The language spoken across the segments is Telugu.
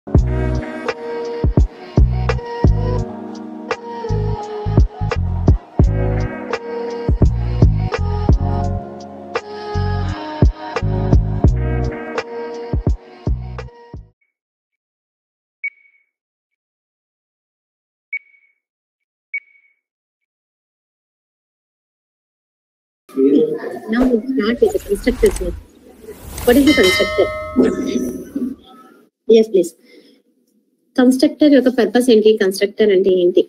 Now we start with the constructors. now. What is the constructor? Yes, please. Constructor యొక్క పర్పస్ ఏంటి కన్స్ట్రక్టర్ అంటే ఏంటి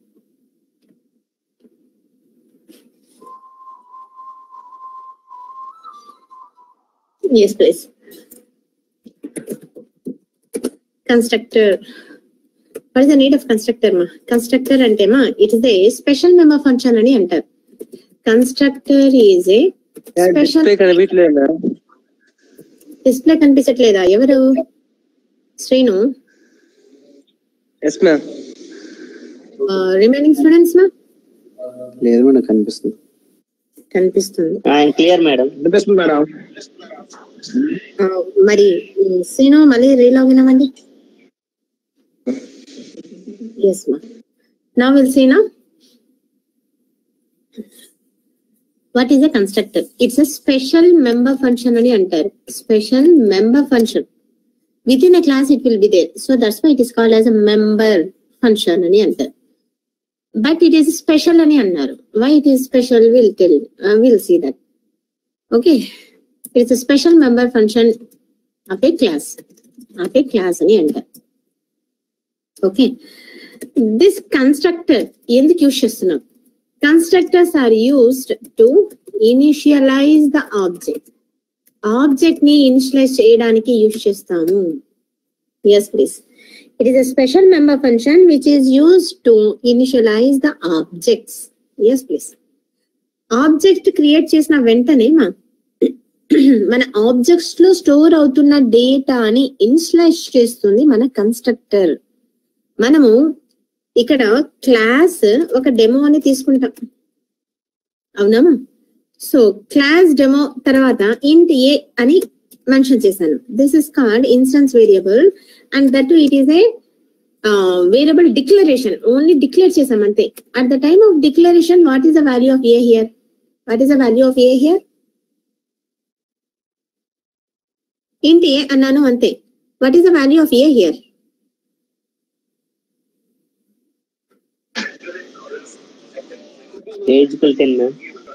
yes please constructor what is the need of constructor మా కన్స్ట్రక్టర్ అంటే మా it is a special member function అని అంటారు constructor is a special display కనిపించలేదా డిస్ప్లే కనిపించట్లేదా ఎవరు Srinu yes ma'am remaining students మా లేదు మేడం కనిపిస్తుంది కనిపిస్తుంది క్లియర్ మేడం కనిపిస్తుంది మేడం ఆ, మరి ఉమ్, శ్రీను మళ్ళీ రీలాగిన్ అవ్వండి ఎస్ మా నా విల్ సీనా what is a constructor it's a special member function అని అంటారు special member function with in a class it will be there so that's why it is called as a member function అని అంటారు బట్ ఇట్ ఈస్ స్పెషల్ అని అన్నారు why it is special will tell will see that okay it's special member function of a class of a class అని అంటారు ఓకే దిస్ కన్స్ట్రక్టర్ ఎందుకు యూజ్ చేస్తున్నాం constructors are used to initialize the object object ని ఇనిషియలైజ్ చేయడానికి యూజ్ చేస్తాము yes please it is a special member function which is used to initialize the objects yes please object create చేసిన వెంటనే మా మన ఆబ్జెక్ట్స్ లో స్టోర్ అవుతున్న డేటాని ఇన్స్లైజ్ చేస్తుంది మన కన్స్ట్రక్టర్ మనము ఇక్కడ క్లాస్ ఒక డెమో అని తీసుకుంటాం అవునా సో క్లాస్ డెమో తర్వాత ఇంట్ ఏ అని మెన్షన్ చేశాను this is called instance variable and that it is a variable declaration only declare చేసాం అంతే at the time of declaration what is the value of a here what is the value of a here int a అన్నాను అంతే what is the value of a here age ten ma'am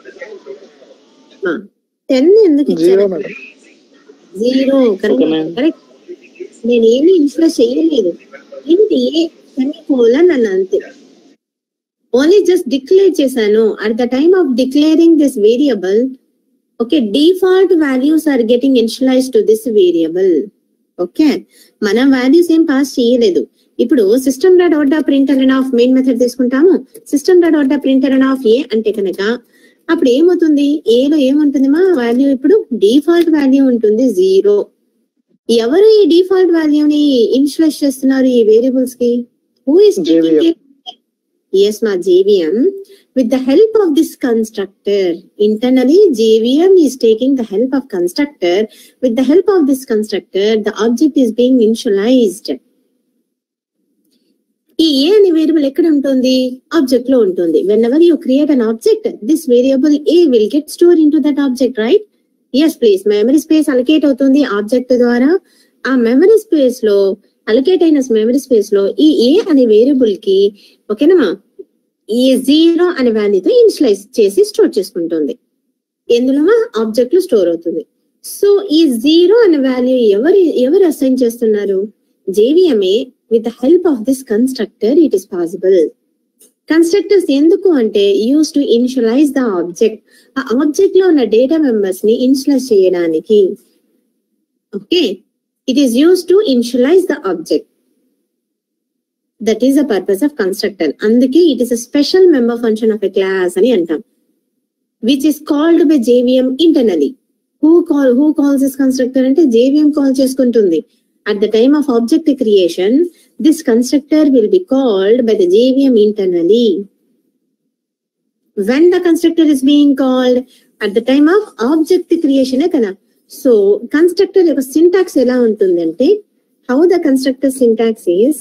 ten ఎందుకు జీరో ఇచ్చారు madam zero Okay, ma'am. Correct నేను ఏమి ఇన్ఫ్లుయెన్స్ చేయలేదు ఇంటి ఏ సెమీకోలన్ అని అంతే ఓన్లీ జస్ట్ డిక్లేర్ చేశాను at the time of declaring this variable okay default values are getting initialize to this variable okay మన వాల్యూస్ ఏం పాస్ చేయలేదు ఇప్పుడు system dot out printer of main method తీసుకుంటాము system dot out printer of a అంటే కనుక అప్పుడు ఏమవుతుంది ఏలో ఏముంటుంది మా వాల్యూ ఇప్పుడు డిఫాల్ట్ వాల్యూ ఉంటుంది జీరో ఎవరు ఈ డిఫాల్ట్ వాల్యూని ఇన్షియలైజ్ చేస్తున్నారు ఈ వేరియబుల్స్ కి హూ ఇస్ JVM. ఎస్ మా JVM with the help of this constructor internally JVM is taking the help of constructor with the help of this constructor the object is being initialized ఈ ఏ అనే వేరియబుల్ ఎక్కడ ఉంటుంది ఆబ్జెక్ట్ లో ఉంటుంది whenever you create an object this variable a will get store into that object right yes please memory space allocate అవుతుంది ఆబ్జెక్ట్ ద్వారా ఆ మెమరీ స్పేస్ లో అలకేట్ అయిన మెమరీ స్పేస్ లో ఈ ఏ అనే వేరియబుల్ కి ఓకేనా ఈ జీరో అనే వాల్యూతో ఇన్షియలైజ్ చేసి స్టోర్ చేసుకుంటుంది ఎందులో ఆబ్జెక్ట్ లో స్టోర్ అవుతుంది సో ఈ జీరో అనే వాల్యూ ఎవరు ఎవరు అసైన్ చేస్తున్నారు జేవిఎంఏ with the help of this constructor it is possible constructors ఎందుకు అంటే use to initialize the object ఆ ఆబ్జెక్ట్ లో ఉన్న డేటా మెంబర్స్ ని ఇనిషియలైజ్ చేయడానికి okay it is use to initialize the object that is the purpose of constructor అందుకే it is a special member function of a class అని అంటాం which is called by JVM internally who call who calls this constructor అంటే జేవిఎం కాల్ చేసుకుంటుంది at the time of object creation this constructor will be called by the JVM internally when the constructor is being called at the time of object creation కదా సో కన్స్ట్రక్టర్ యొక్క సింటాక్స్ ఎలా ఉంటుందంటే how the constructor syntax is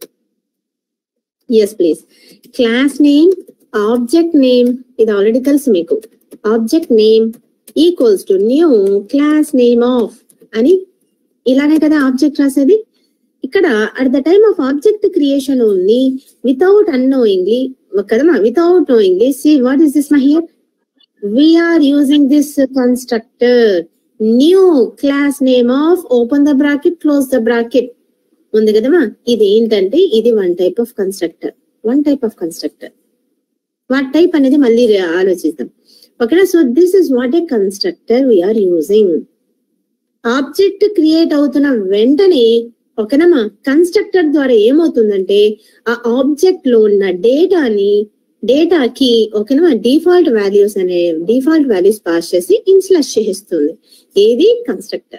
yes please class name object name ఇది ఆల్రెడీ తెలుసు మీకు object name equals to new class name of అని ఇలానే కదా ఆబ్జెక్ట్ రాసేది ఇక్కడ at the time of object creation only without unknowingly కదమ్మా without knowingly see what is this my here we are using this constructor new class name of open the bracket close the bracket ఉంది కదమ్మా ఇది ఏంటంటే ఇది one type of constructor one type of constructor what type అనేది మళ్ళీ రే- ఆలోచిద్దాం ఓకేనా so this is what a constructor we are using object create అవుతున్న వెంటనే ఓకేనమ్మా కన్స్ట్రక్టర్ ద్వారా ఏమవుతుందంటే ఆ ఆబ్జెక్ట్ లో ఉన్న డేటాని డేటాకి ఓకేనా డిఫాల్ట్ వాల్యూస్ అనే డిఫాల్ట్ వాల్యూస్ పాస్ చేసి ఇన్స్లెస్ చేస్తుంది ఏది constructor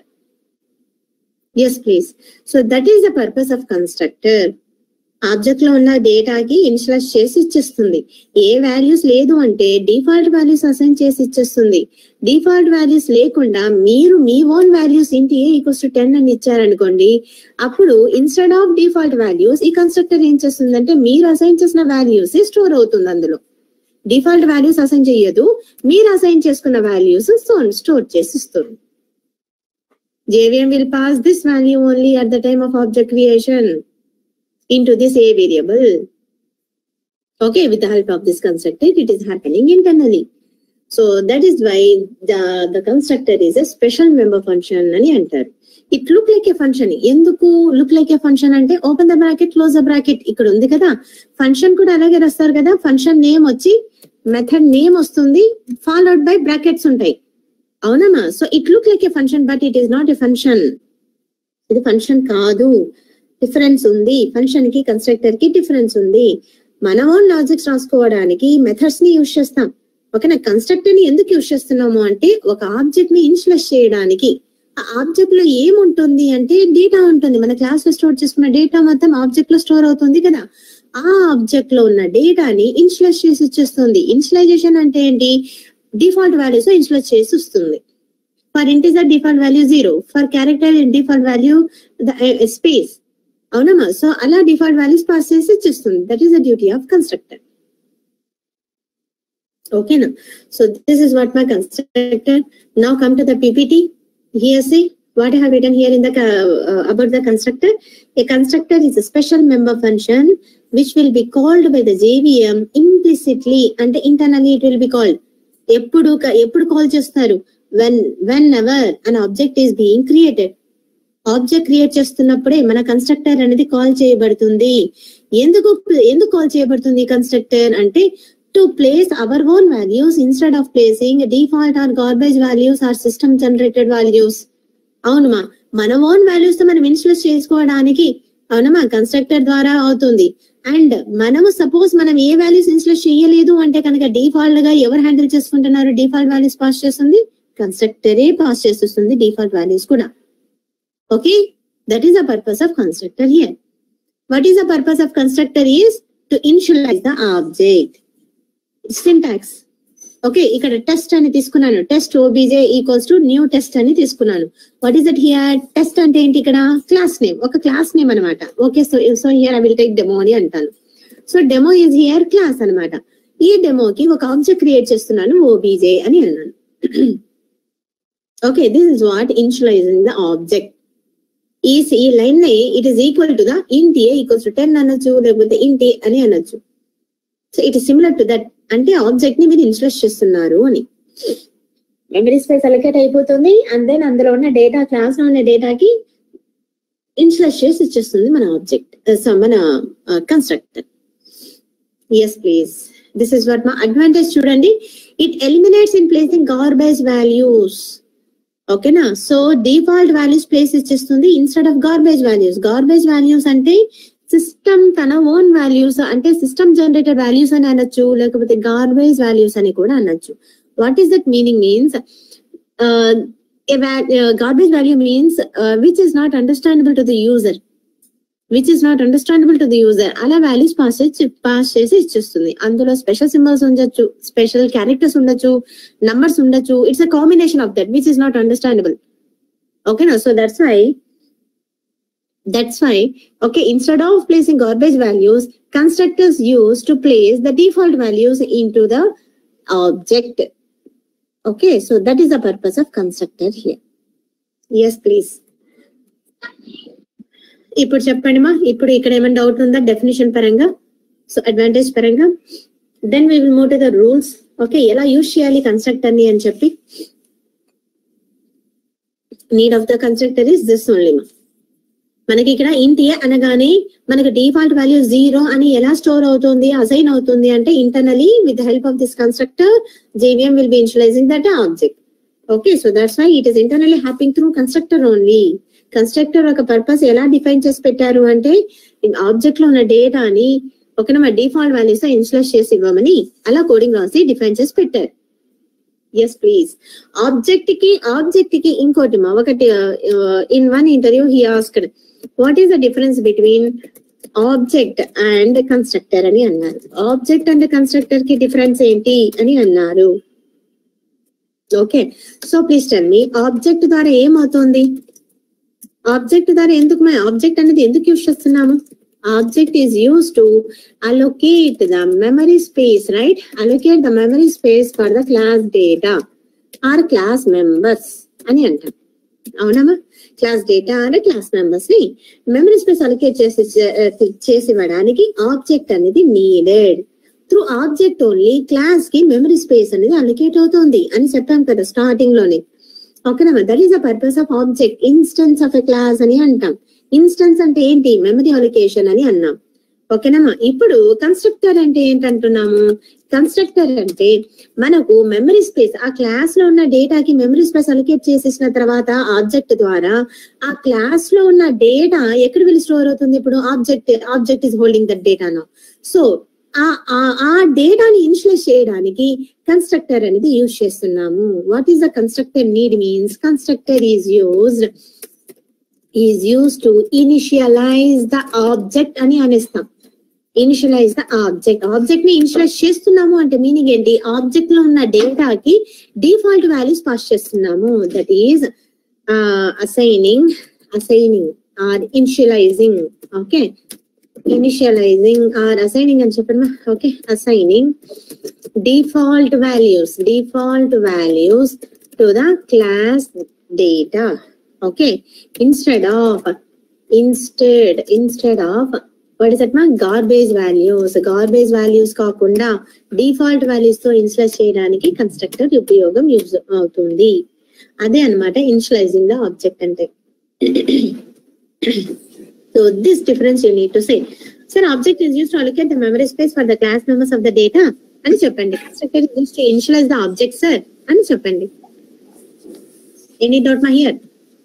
yes please so that is the purpose of constructor object లో ఉన్న డేటాకి ఇన్స్లెస్ చేసి ఇచ్చేస్తుంది ఏ వాల్యూస్ లేదు అంటే డిఫాల్ట్ వాల్యూస్ అసైన్ చేసి ఇచ్చేస్తుంది డిఫాల్ట్ వాల్యూస్ లేకుండా మీరు మీ ఓన్ వాల్యూస్ ఇంటి ఏ ఈక్వల్స్ టు టెన్ అని ఇచ్చారనుకోండి అప్పుడు ఇన్స్టెడ్ ఆఫ్ డిఫాల్ట్ వాల్యూస్ ఈ కన్స్ట్రక్టర్ ఏం చేస్తుందంటే మీరు అసైన్ చేసిన వాల్యూస్ స్టోర్ అవుతుంది అందులో డిఫాల్ట్ వాల్యూస్ అసైన్ చేయదు మీరు అసైన్ చేసుకున్న వాల్యూస్ స్టోర్ చేసి ఇస్తుంది JVM will pass this value only at the time of object creation into this A variable. Okay, with the help of this constructor, it is happening internally. So that is why the, the constructor is a special member function అని అంటారు it look like a function ఎందుకు లుక్ లైక్ ఏ ఫంక్షన్ అంటే open the bracket close the bracket ఇక్కడ ఉంది కదా ఫంక్షన్ కూడా అలాగే రాస్తారు కదా ఫంక్షన్ నేమ్ వచ్చి మెథడ్ నేమ్ వస్తుంది ఫాలోడ్ బై బ్రాకెట్స్ ఉంటాయి అవునమ్మా so it look like a function but it is not a function ఇది ఫంక్షన్ కాదు డిఫరెన్స్ ఉంది ఫంక్షన్ కి కన్స్ట్రక్టర్ కి డిఫరెన్స్ ఉంది మన ఓన్ లాజిక్స్ రాసుకోవడానికి మెథడ్స్ ని యూజ్ చేస్తాం ఓకేనా కన్స్ట్రక్టర్ ని ఎందుకు యూజ్ చేస్తున్నాము అంటే ఒక ఆబ్జెక్ట్ ని ఇన్స్లెస్ చేయడానికి ఆ ఆబ్జెక్ట్ లో ఏముంటుంది అంటే డేటా ఉంటుంది మన క్లాస్ లో స్టోర్ చేసుకున్న డేటా మొత్తం ఆబ్జెక్ట్ లో స్టోర్ అవుతుంది కదా ఆ ఆబ్జెక్ట్ లో ఉన్న డేటాని ఇన్స్లెస్ చేసి ఇచ్చేస్తుంది ఇన్స్లైజేషన్ అంటే ఏంటి డిఫాల్ట్ వాల్యూస్ ఇన్స్లెస్ చేసి వస్తుంది for integer default value zero for character default value space అవునమ్మా సో అలా డిఫాల్ట్ వాల్యూస్ పాస్ చేసి ఇచ్చేస్తుంది that is the duty of constructor ఓకేనా so this is what my constructor now come to the PPT here see what I have written here in the uh, uh, about the constructor. A constructor is a special member function which will be called by the JVM implicitly and internally it will be called. ఎప్పుడు క- ఎప్పుడు కాల్ చేస్తారు when whenever an object is being created object create చేస్తున్నప్పుడే మన కన్స్ట్రక్టర్ అనేది కాల్ చేయబడుతుంది ఎందుకు ఎందుకు కాల్ చేయబడుతుంది కన్స్ట్రక్టర్ అంటే to place our own values instead of placing default or garbage values or system generated values అవునమ్మా మన ఓన్ వాల్యూస్ తో మనం ఇన్స్టెల్ చేసుకోవడానికి అవునమ్మా కన్స్ట్రక్టర్ ద్వారా అవుతుంది అండ్ మనము సపోజ్ మనం ఏ వాల్యూస్ ఇన్స్టెల్ చేయలేదు అంటే కనుక డిఫాల్ట్ గా ఎవరు హ్యాండిల్ చేసుకుంటున్నారు డిఫాల్ట్ వాల్యూస్ పాస్ చేస్తుంది కన్స్ట్రక్టరే పాస్ చేస్తుంది డిఫాల్ట్ వాల్యూస్ కూడా okay that is the purpose of constructor here what is the purpose of constructor is to initialize the object syntax okay ఇక్కడ టెస్ట్ అని తీసుకున్నాను test OBJ equals to new test అని తీసుకున్నాను what is that here test అంటే ఏంటి ఇక్కడ క్లాస్ నేమ్ ఒక క్లాస్ నేమ్ అనమాట okay so so here I will take demo అని అంటాను so demo is here class అన్నమాట ఈ డెమోకి ఒక ఆబ్జెక్ట్ క్రియేట్ చేస్తున్నాను ఓబీజే అని అన్నాను okay this is what initializing the object ఈ ఈ లైన్ ని it is equal to the int i equals to ten అనొచ్చు లేకపోతే ఇంటి అని అనొచ్చు so it is similar to that అంటే ఆబ్జెక్ట్ ని మీరు ఇన్స్ట్రస్ చేస్తున్నారు అని మెమరీ స్పేస్ అలొకేట్ అయిపోతుంది అండ్ దెన్ అందులో ఉన్న డేటా క్లాస్ లో ఉన్న డేటాకి ఇన్స్ట్రస్ చేసి ఇచ్చేస్తుంది మన ఆబ్జెక్ట్ సో మన constructor yes please this is what మా అడ్వాంటేజ్ చూడండి it eliminates in placing garbage values ఓకేనా సో డిఫాల్ట్ వాల్యూస్ ప్లేస్ ఇచ్చేస్తుంది instead of garbage values garbage values అంటే సిస్టమ్ తన ఓన్ వాల్యూస్ అంటే సిస్టమ్ జనరేటెడ్ వాల్యూస్ అని అనొచ్చు లేకపోతే గార్బేజ్ వాల్యూస్ అని కూడా అనొచ్చు what is that meaning means garbage value means which is not understandable to the user which is not understandable to the user అలా వాల్యూస్ పాస్ చేసి పాస్ చేసి ఇచ్చేస్తుంది అందులో స్పెషల్ సింబల్స్ ఉండొచ్చు స్పెషల్ క్యారెక్టర్స్ ఉండొచ్చు నంబర్స్ ఉండొచ్చు it's a combination of that which is not understandable ఓకేనా so that's why That's why, okay, instead of placing garbage values, constructors use to place the default values into the object. Okay, so that is the purpose of constructor here. Yes, please. ఇప్పుడు చెప్పండి మా ఇప్పుడు ఇక్కడ ఏమైనా డౌట్ ఉందా డెఫినేషన్ పరంగా సో అడ్వాంటేజ్ పరంగా then we will move to the rules okay ఎలా యూజ్ చేయాలి కన్స్ట్రక్టర్ ని అని చెప్పి need of the constructor is this only మా మనకి ఇక్కడ ఇంట్ ఏ అనగానే మనకి డిఫాల్ట్ వాల్యూ జీరో అని ఎలా స్టోర్ అవుతుంది అసైన్ అవుతుంది అంటే internally with help of this constructor JVM will be initializing that object okay so that's why it is internally happening through constructor only constructor ఒక పర్పస్ ఎలా డిఫైన్ చేసి పెట్టారు అంటే ఆబ్జెక్ట్ లో ఉన్న డేటాని ఒక మన డిఫాల్ట్ వాల్యూస్ తో ఇన్స్లెస్ చేసి ఇవ్వమని అలా కోడింగ్ రాసి డిఫైన్ చేసి పెట్టారు ఎస్ ప్లీజ్ ఆబ్జెక్ట్ కి ఆబ్జెక్ట్ కి ఇంకోటి మా ఒకటి in one interview he asked what is the difference between object and constructor అని అన్నారు ఆబ్జెక్ట్ అండ్ కన్స్ట్రక్టర్ కి డిఫరెన్స్ ఏంటి అని అన్నారు okay so please tell me object ద్వారా ఏమవుతుంది ఆబ్జెక్ట్ ద్వారా ఎందుకు ఆబ్జెక్ట్ అనేది ఎందుకు యూస్ చేస్తున్నాము object is use to allocate the memory space right allocate the memory space for the class data or class members అని అంటాం అవునమ్మా క్లాస్ డేటా అంటే క్లాస్ మెంబర్స్ ని మెమరీ స్పేస్ అలొకేట్ చేసి చేసి ఇవ్వడానికి ఆబ్జెక్ట్ అనేది needed through object only class కి మెమరీ స్పేస్ అనేది అలొకేట్ అవుతుంది అని చెప్పాం కదా స్టార్టింగ్ లోనే ఓకేనా that is the purpose of object instance of a class అని అంటాం ఇన్స్టెన్స్ అంటే ఏంటి మెమరీ అలొకేషన్ అని అన్నాం ఓకేనమ్మా ఇప్పుడు కన్స్ట్రక్టర్ అంటే ఏంటంటున్నాము కన్స్ట్రక్టర్ అంటే మనకు మెమరీ స్పేస్ ఆ క్లాస్ లో ఉన్న డేటాకి మెమరీ స్పేస్ అలొకేట్ చేసేసిన తర్వాత ఆబ్జెక్ట్ ద్వారా ఆ క్లాస్ లో ఉన్న డేటా ఎక్కడ వెళ్ళి స్టోర్ అవుతుంది ఇప్పుడు object object is holding that డేటాను సో ఆ ఆ- ఆ డేటాని ఇన్షియలైజ్ చేయడానికి కన్స్ట్రక్టర్ అనేది యూజ్ చేస్తున్నాము what is the constructor need means constructor is used is use to initialize the object అని అనేస్తాం ఇనిషియలైజ్ ద ఆబ్జెక్ట్ ఆబ్జెక్ట్ ని ఇనిషియలైజ్ చేస్తున్నాము అంటే మీనింగ్ ఏంటి ఆబ్జెక్ట్ లో ఉన్న డేటాకి డిఫాల్ట్ వాల్యూస్ పాస్ చేస్తున్నాము that is assigning assigning or initializing okay initializing or assigning అని చెప్పండి okay assigning default values default values to the class data okay instead of instead instead of what is that ma garbage values garbage values కాకుండా డిఫాల్ట్ వాల్యూస్ తో ఇన్స్లైజ్ చేయడానికి కన్స్ట్రక్టర్ ఉపయోగం యూజ్ అవుతుంది అదే అన్నమాట ఇన్షియలైజింగ్ ద ఆబ్జెక్ట్ అంటే So this difference you need to say. Sir, object is used to allocate the memory space for the class members of the data. అని చెప్పండి కన్స్ట్రక్టర్ is used to initialize the object, sir. అని చెప్పండి ఎనీ డౌట్ మా here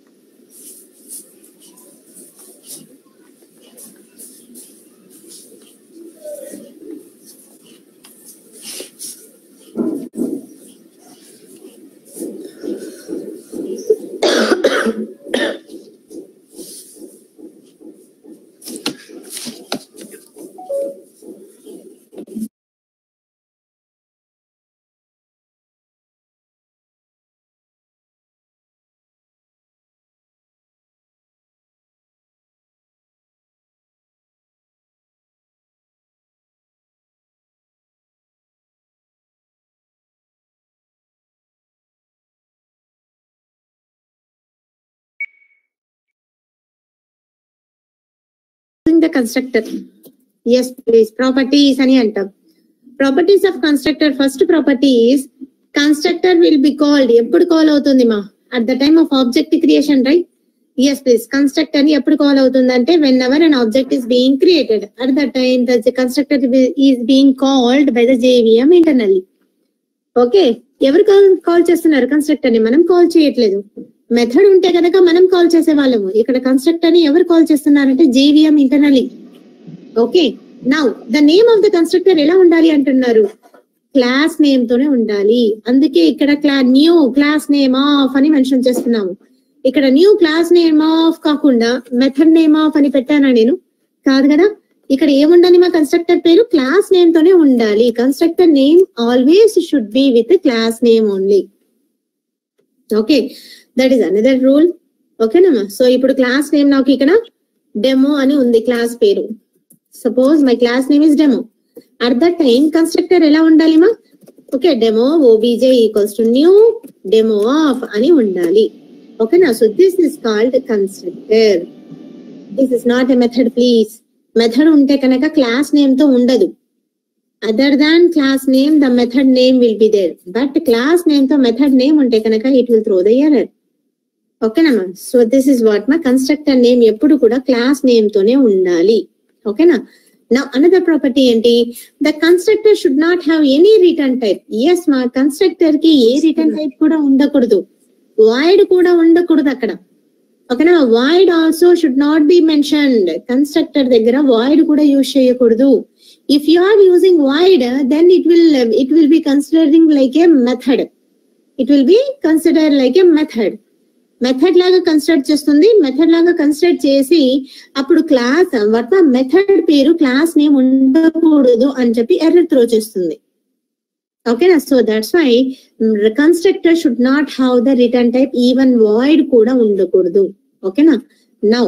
the constructor yes please properties అని అంటాం properties of constructor first properties constructor will be called ఎప్పుడు కాల్ అవుతుంది మా at the time of object creation right yes please constructor ని ఎప్పుడు కాల్ అవుతుంది అంటే whenever an object is being created at the time the constructor is being called by the JVM internally okay ఎవరు కాల్ కాల్ చేస్తున్నారు కన్స్ట్రక్టర్ ని మనం కాల్ చేయట్లేదు మెథడ్ ఉంటే కనుక మనం కాల్ చేసే వాళ్ళము ఇక్కడ కన్స్ట్రక్టర్ ని ఎవరు కాల్ చేస్తున్నారంటే JVM internally okay now the name of the constructor ఎలా ఉండాలి అంటున్నారు క్లాస్ నేమ్ తోనే ఉండాలి అందుకే ఇక్కడ క్లా న్యూ క్లాస్ నేమ్ ఆఫ్ అని మెన్షన్ చేస్తున్నాము ఇక్కడ న్యూ క్లాస్ నేమ్ ఆఫ్ కాకుండా మెథడ్ నేమ్ ఆఫ్ అని పెట్టానా నేను కాదు కదా ఇక్కడ ఏముండాలి మా కన్స్ట్రక్టర్ పేరు క్లాస్ నేమ్ తోనే ఉండాలి constructor name always should be with class name only okay that is another rule ఓకేనమ్మా సో ఇప్పుడు క్లాస్ నేమ్ నాకు ఇక్కడ డెమో అని ఉంది క్లాస్ పేరు suppose my class name is demo at that time constructor ఎలా ఉండాలి మా okay demo OBJ equals to new demo of అని ఉండాలి ఓకేనా so this is called constructor this is not a method please method ఉంటే కనుక క్లాస్ నేమ్ తో ఉండదు other than class name the method name will be there but class name తో మెథడ్ నేమ్ ఉంటే కనుక it will throw the error ఓకేనా సో దిస్ ఇస్ వాట్ మా కన్స్ట్రక్టర్ నేమ్ ఎప్పుడు కూడా క్లాస్ నేమ్ తోనే ఉండాలి ఓకేనా నా అనదర్ ప్రాపర్టీ ఏంటి the constructor should not have any return type yes మా కన్స్ట్రక్టర్ కి ఏ రిటర్న్ టైప్ కూడా ఉండకూడదు వాయిడ్ కూడా ఉండకూడదు అక్కడ ఓకేనా void also should not be mentioned constructor దగ్గర వాయిడ్ కూడా యూజ్ చేయకూడదు if you are using void then it will it will be considering like a method it will be consider like a method method లాగా కన్సిడర్ చేస్తుంది మెథడ్ లాగా కన్సిడర్ చేసి అప్పుడు క్లాస్ వాట్ మెథడ్ పేరు క్లాస్ నేమ్ ఉండకూడదు అని చెప్పి ఎర్రర్ త్రో చేస్తుంది ఓకేనా so that's why constructor should not have the return type even void కూడా ఉండకూడదు ఓకేనా now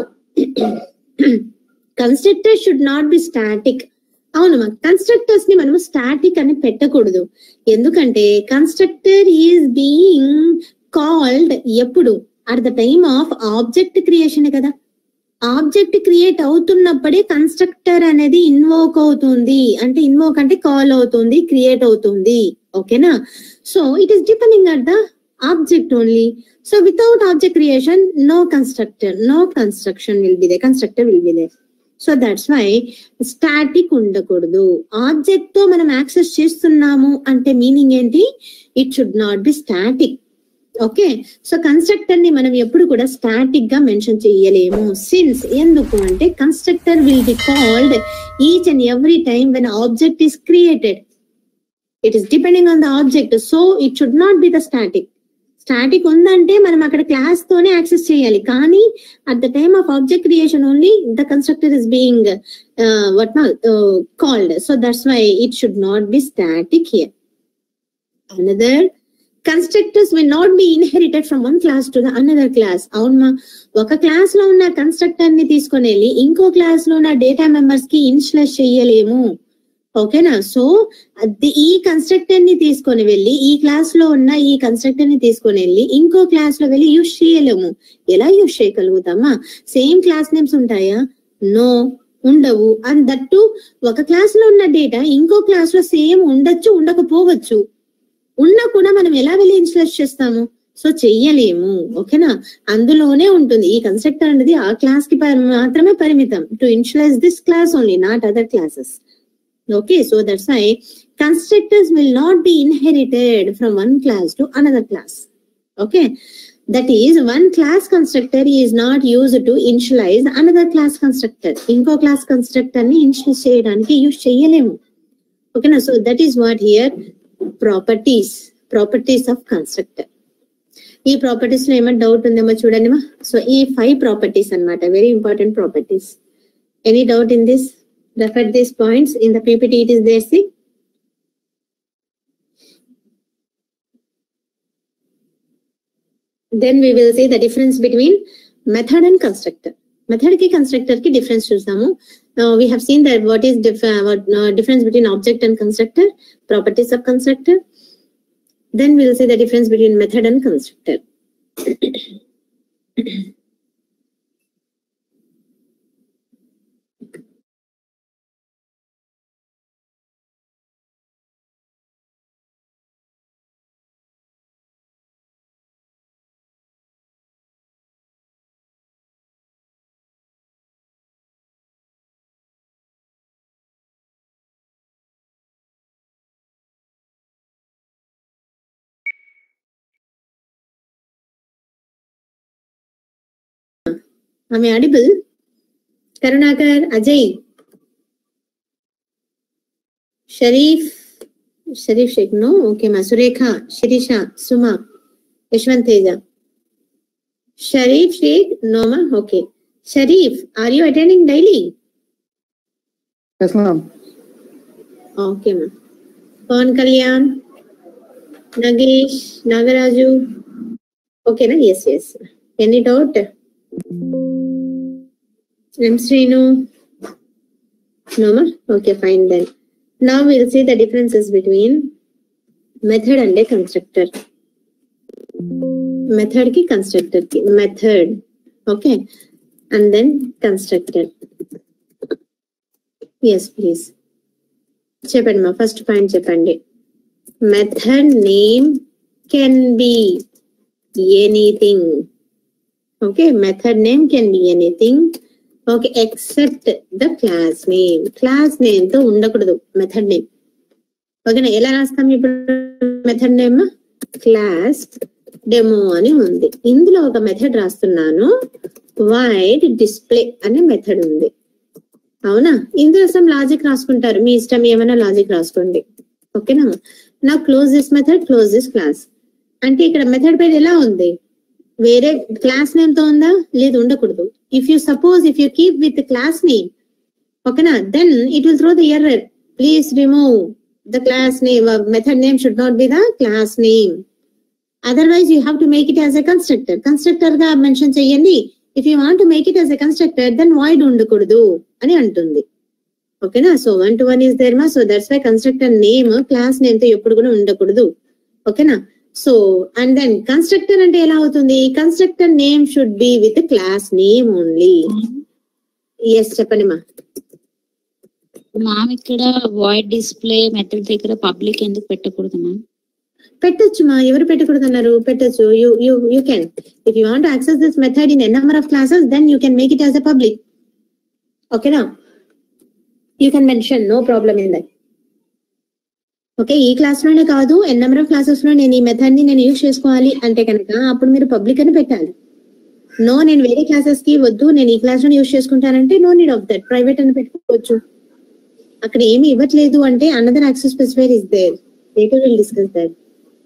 constructor should not be static అవును మా కన్స్ట్రక్టర్స్ ని మనము స్టాటిక్ అని పెట్టకూడదు ఎందుకంటే కన్స్ట్రక్టర్ ఈజ్ బీయింగ్ కాల్డ్ ఎప్పుడు at the time of object creation కదా ఆబ్జెక్ట్ క్రియేట్ అవుతున్నప్పుడే కన్స్ట్రక్టర్ అనేది ఇన్వోక్ అవుతుంది అంటే ఇన్వోక్ అంటే కాల్ అవుతుంది క్రియేట్ అవుతుంది ఓకేనా so it is depending at the object only so without object creation no constructor no construction will be there constructor will be they so that's why static ఉండకూడదు ఆబ్జెక్ట్ తో మనం యాక్సెస్ చేస్తున్నాము అంటే మీనింగ్ ఏంటి it should not be static okay so constructor ని మనం ఎప్పుడు కూడా స్టాటిక్ గా మెన్షన్ చేయలేము సిన్స్ ఎందుకు అంటే constructor will be called each and every time when object is created it is depending on the object so it should not be the static static ఉందంటే మనం అక్కడ క్లాస్ తోనే యాక్సెస్ చేయాలి కానీ at the time of object creation only the constructor is being what called so that's why it should not be static here another constructors will not be inherited from one class to the another class అవునమా ఒక క్లాస్ లో ఉన్న కన్స్ట్రక్టర్ ని తీసుకొని వెళ్ళి ఇంకో క్లాస్ లో ఉన్న డేటా మెంబర్స్ కి ఇన్స్టలేట్ చేయలేము ఓకేనా సో అది ఈ కన్స్ట్రక్టర్ ని తీసుకొని వెళ్ళి ఈ క్లాస్ లో ఉన్న ఈ కన్స్ట్రక్టర్ ని తీసుకొని వెళ్ళి ఇంకో క్లాస్ లో వెళ్ళి యూజ్ చేయలేము ఎలా యూజ్ చేయగలుగుతామా సేమ్ క్లాస్ నేమ్స్ ఉంటాయా నో ఉండవు అండ్ దట్టు ఒక క్లాస్ లో ఉన్న డేటా ఇంకో క్లాస్ లో సేమ్ ఉండొచ్చు ఉండకపోవచ్చు ఉన్నా కూడా మనం ఎలా వెళ్ళి ఇన్స్టలేట్ చేస్తాము సో చెయ్యలేము ఓకేనా అందులోనే ఉంటుంది ఈ కన్స్ట్రక్టర్ అనేది ఆ క్లాస్ కి పరి- మాత్రమే పరిమితం to initialize this class only not other classes okay so that's why constructors will not be inherited from one class to another class okay that is one class constructor is not used to initialize another class constructor ఇంకో క్లాస్ కన్స్ట్రక్టర్ ని ఇనిషియలైజ్ చేయడానికి యూజ్ చేయలేము ఓకేనా so that is what here properties properties of constructor ఈ ప్రాపర్టీస్ లో ఏమైనా డౌట్ ఉందేమో చూడండి మా సో ఈ ఫైవ్ ప్రాపర్టీస్ అన్నమాట very important properties any doubt in this refer these points in the ppt it is there see then we will see the difference between method and constructor method ki constructor ki difference చూసాము now we have seen that what is dif- uh, what, uh, difference between object and constructor properties of constructor then we will see the difference between method and constructor am I audible karunakar ajay sharif sharif sheikh no okay ma surekha shirisha suma yashwant teja sharif sheikh no ma okay sharif are you attending daily Yes, ma'am. okay ma pawan kalyan nagesh nagaraju okay na yes yes any doubt M. Srinu? No, ma? Okay, fine then. Now we'll see the differences between method and a constructor. Method ki constructor ki. Method. Okay. And then constructor. Yes, please. చెప్పండి మా ఫస్ట్ పాయింట్ చెప్పండి method name can be anything okay method name can be anything okay except the class name class name తో ఉండకూడదు మెథడ్ నేమ్ ఓకేనా ఎలా రాస్తాం ఇప్పుడు మెథడ్ నేమ్ క్లాస్ డెమో అని ఉంది ఇందులో ఒక మెథడ్ రాస్తున్నాను వైడ్ డిస్ప్లే అనే మెథడ్ ఉంది అవునా ఇందులో సమ్ లాజిక్ రాసుకుంటారు మీ ఇష్టం ఏమైనా లాజిక్ రాసుకోండి ఓకేనా నా close this method close this class అంటే ఇక్కడ మెథడ్ పేరు ఎలా ఉంది వేరే క్లాస్ నేమ్ తో ఉందా లేదు ఉండకూడదు if you suppose if you keep with class name ఓకేనా then it will throw the error please remove the class name method name should not be the class name otherwise you have to make it as a constructor constructor గా మెన్షన్ చెయ్యండి if you want make it as a constructor then void ఉండకూడదు అని అంటుంది ఓకేనా so one to one is there మా so that's why constructor name class name తో ఎప్పుడు కూడా ఉండకూడదు ఓకేనా సో అండ్ దెన్ కన్స్ట్రక్టర్ అంటే ఎలా అవుతుంది constructor name should be with class name only yes చెప్పండి మా మ్యామ్ ఇక్కడ వాయిడ్ డిస్ప్లే మెథడ్ దగ్గర పబ్లిక్ ఎందుకు పెట్టకూడదు మ్యామ్ పెట్టొచ్చు మా ఎవరు పెట్టకూడదు అన్నారు పెట్టొచ్చు you you you can if you want access this method in n number of classes then you can make it as a public ఓకేనా you can mention no problem in that okay ఈ క్లాస్ లోనే కాదు ఎన్ నెంబర్ ఆఫ్ క్లాసెస్ లో నేను ఈ మెథడ్ ని నేను యూజ్ చేసుకోవాలి అంటే కనుక అప్పుడు మీరు పబ్లిక్ అని పెట్టాలి నో నేను వేరే క్లాసెస్ కి వద్దు నేను ఈ క్లాస్ లో యూజ్ చేసుకుంటానంటే no need of that private అని పెట్టుకోవచ్చు అక్కడ ఏమి ఇవ్వట్లేదు అంటే another access specifier is there later will discuss that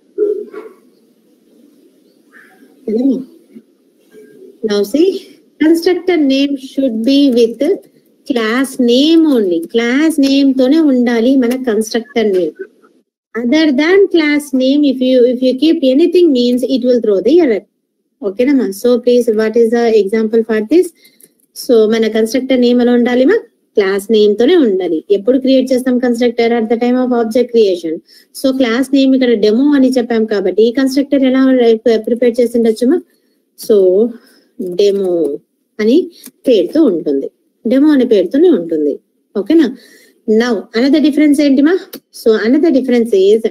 Now see, constructor name should be with class name only. Class name తోనే ఉండాలి మన constructor name. Other than class name, if you if you keep anything means it will throw the error. Okay, nama. So please, what is the example for this? So మన కన్స్ట్రక్టర్ నేమ్ ఎలా ఉండాలి మా క్లాస్ నేమ్ తోనే ఉండాలి ఎప్పుడు క్రియేట్ చేస్తాం constructor at the time of object creation so class name ఇక్కడ డెమో అని చెప్పాం కాబట్టి ఈ కన్స్ట్రక్టర్ ఎలా ప్రిపేర్ చేసి ఉండొచ్చు మా సో డెమో అని పేరుతో ఉంటుంది డెమో అనే పేరుతోనే ఉంటుంది ఓకేనా నౌ అనదర్ డిఫరెన్స్ ఏంటిమా so another difference is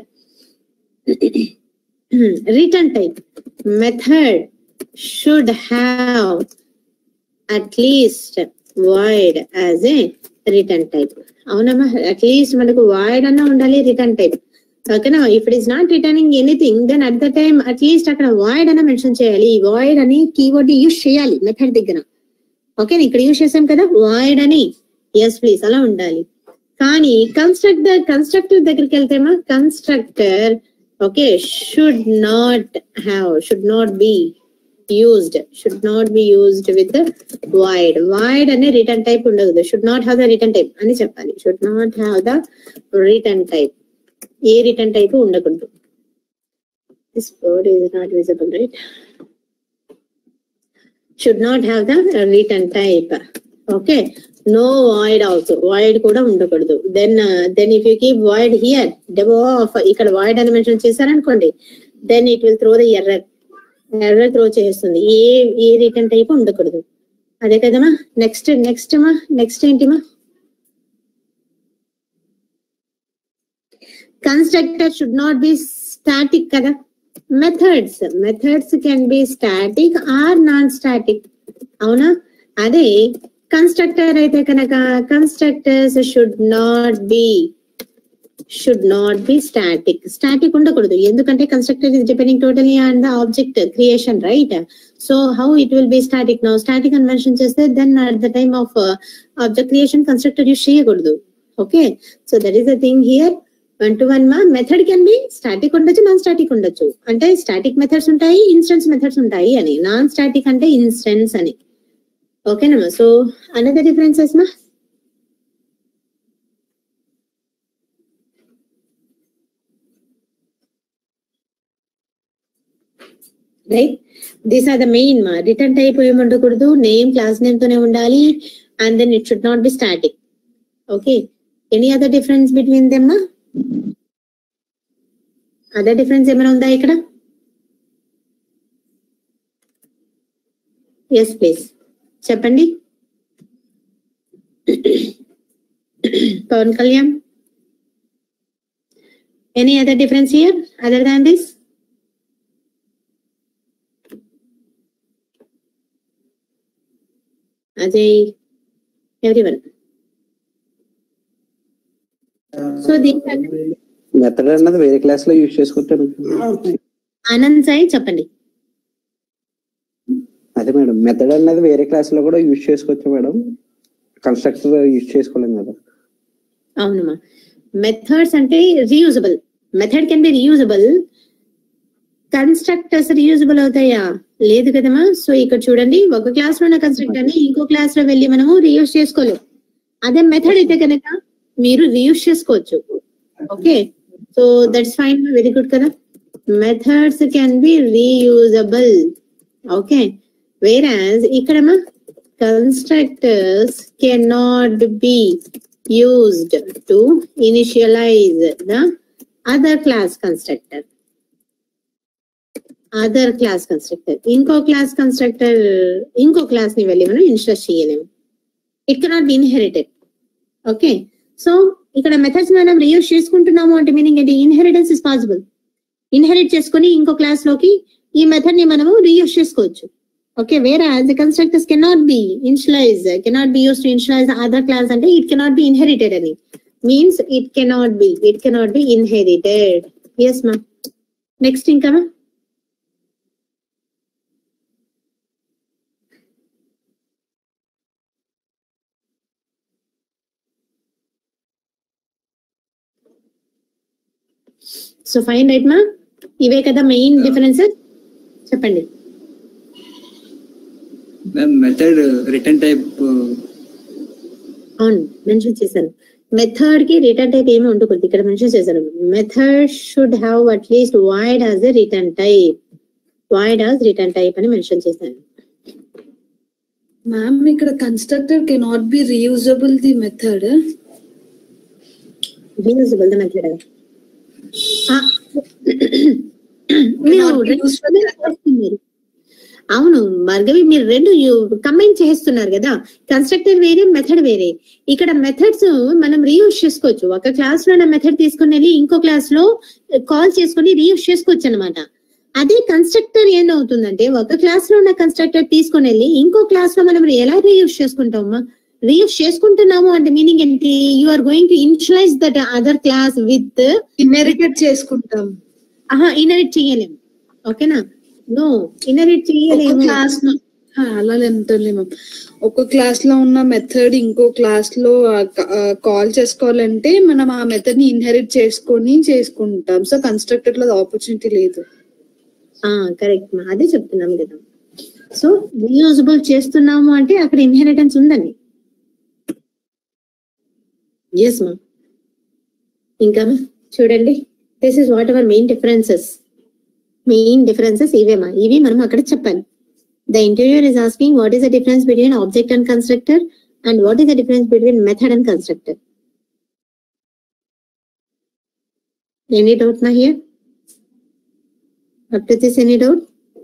return type method should have at least void as a return type అవునమ్మా అట్లీస్ట్ మనకు వైడ్ అన్న ఉండాలి రిటర్న్ టైప్ ఓకేనా if it is not returning anything then at the time at least అక్కడ వాయిడ్ అన్న మెన్షన్ చేయాలి ఈ వాయిడ్ అని కీవర్డ్ యూజ్ చేయాలి మెథడ్ దగ్గర ఓకే ఇక్కడ యూజ్ చేసాం కదా వాయిడ్ అని ఎస్ ప్లీజ్ అలా ఉండాలి కానీ కన్స్ట్రక్టర్ కన్స్ట్రక్టర్ దగ్గరికి వెళ్తేమా constructor okay should not have should not be used should not be used with void void అనే రిటర్న్ టైప్ ఉండదు should not have the return type అని చెప్పాలి should not have the return type ఏ రిటర్న్ టైప్ ఉండకూడదు this word is not visible right should not have the return type okay no void also void కూడా ఉండకూడదు then then if you keep void here demo of ఇక్కడ వాయిడ్ అని మెన్షన్ చేశారనుకోండి then it will throw the error error throw చేస్తుంది ఏ ఏ రిటర్న్ టైప్ ఉండకూడదు అదే కదమ్మా నెక్స్ట్ నెక్స్ట్ మా నెక్స్ట్ ఏంటిమా constructor should not be static కదా methods methods can be static or non static అవునా అదే కన్స్ట్రక్టర్ అయితే కనుక constructors should not be should not be static static ఉండకూడదు ఎందుకంటే constructor is depending totally on the object creation right so how it will B static now static అని మెన్షన్ చేస్తే then at the time of object creation constructor use చేయకూడదు okay so that is the thing here one to one మా మెథడ్ కెన్ బి స్టాటిక్ ఉండొచ్చు నాన్ స్టాటిక్ ఉండొచ్చు అంటే స్టాటిక్ మెథడ్స్ ఉంటాయి ఇన్స్టెన్స్ మెథడ్స్ ఉంటాయి అని నాన్ స్టాటిక్ అంటే ఇన్స్టెన్స్ అని ఓకేనమ్మా సో అనదర్ డిఫరెన్సెస్ మా right these are the main మా రిటర్న్ టైప్ ఏమి ఉండకూడదు నేమ్ క్లాస్ నేమ్ తోనే ఉండాలి and then it should not be static. Okay. Any other difference between them? ma? Other difference ఏమైనా ఉందా ఇక్కడ ఎస్ ప్లీజ్ చెప్పండి Pavan Kalyan any other difference here other than this Ajay everyone so దీని మెథడ్ అన్నది వేరే క్లాస్ లో యూజ్ చేసుకుంటారు ఆనంద్ సాయి చెప్పండి అదే మేడం మెథడ్ అన్నది వేరే క్లాస్ లో కూడా యూజ్ చేసుకోవచ్చు మేడం కన్స్ట్రక్టర్ యూజ్ చేసుకోలేం కదా అవునమ్మా మెథడ్స్ అంటే reusable method can be reusable constructors reusable అవుతాయా లేదు కదమ్మా సో ఇక్కడ చూడండి ఒక క్లాస్ లో ఉన్న కన్స్ట్రక్టర్ ని ఇంకో క్లాస్ లో వెళ్ళి మనము రీయూజ్ చేసుకోలేం అదే మెథడ్ అయితే కనుక మీరు రీయూజ్ చేసుకోవచ్చు okay so that's fine very good కదా methods can be reusable okay whereas ఇక్కడమ్మా constructors cannot be used to initialize the other class constructor. Other class constructor ఇంకో క్లాస్ కన్స్ట్రక్టర్ ఇంకో క్లాస్ ని వెళ్ళి మనం ఇన్స్ట్రక్ట్ చేయలేము it cannot be inherited okay so ఇక్కడ మెథడ్స్ మనం రీయూస్ చేసుకుంటున్నాము అంటే మీనింగ్ ఏంటి ఇన్హెరిటెన్స్ ఇస్ పాసిబుల్ ఇన్హెరిట్ చేసుకుని ఇంకో క్లాస్ లోకి ఈ మెథడ్ ని మనము రీయూస్ చేసుకోవచ్చు Okay, whereas the constructors cannot be initialized, cannot be used to initialize the other class and it cannot be inherited any. Means it cannot be, it cannot be inherited. Yes, ma'am. Next income. So fine right మా ఇవే కదా మెయిన్ డిఫరెన్సెస్ చెప్పండి మ్యామ్ మెథడ్ రిటర్న్ టైప్ అవును మెన్షన్ చేశాను మెథడ్ కి రిటర్న్ టైప్ ఏమి ఉండకూడదు ఇక్కడ మెన్షన్ చేశాను method should have at least void as a return type void as return type అని మెన్షన్ చేశాను మ్యామ్ ఇక్కడ constructor cannot be reusable the method reusable the method మీరు Cannot be రెండు used for చేస్తున్నారు. అవును భార్గవి మీరు రెండు కంబైన్ చేస్తున్నారు కదా కన్స్ట్రక్టర్ వేరే మెథడ్ వేరే ఇక్కడ మెథడ్స్ మనం రీయూజ్ చేసుకోవచ్చు ఒక క్లాస్ లో ఉన్న మెథడ్ తీసుకుని వెళ్ళి ఇంకో క్లాస్ లో కాల్ చేసుకుని రీయూజ్ చేసుకోవచ్చు అనమాట అదే కన్స్ట్రక్టర్ ఏమవుతుందంటే ఒక క్లాస్ లో ఉన్న కన్స్ట్రక్టర్ తీసుకుని వెళ్ళి ఇంకో క్లాస్ లో మనం ఎలా రీయూజ్ చేసుకుంటామా రీయూజ్ చేసుకుంటున్నాము అంటే మీనింగ్ ఏంటి you are going to initialize that other class with inherited చేసుకుంటాం ఆహా ఇనరిట్ చేయలేము ఓకేనా నో ఇనరిట్ ఒక చేయలేము క్లాస్ అలా ఎంతలే మ్యామ్ ఒక క్లాస్ లో ఉన్న మెథడ్ ఇంకో క్లాస్ లో కాల్ చేసుకోవాలంటే మనం ఆ మెథడ్ ని ఇన్హెరిట్ చేసుకొని చేసుకుంటాం సో కన్స్ట్రక్టర్ లో ఆపర్చునిటీ లేదు ఆ కరెక్ట్ మా అదే చెప్తున్నాం కదా సో రీయూజబుల్ చేస్తున్నాము అంటే అక్కడ ఇన్హెరిటెన్స్ ఉందని ఎస్ మా ఇంకా మా చూడండి this is what our main differences main differences ఇవేమా ఇవి మనం అక్కడ చెప్పాలి the interviewer is asking what is the difference between object and constructor and what is the difference between method and constructor any doubt నా here up to this any doubt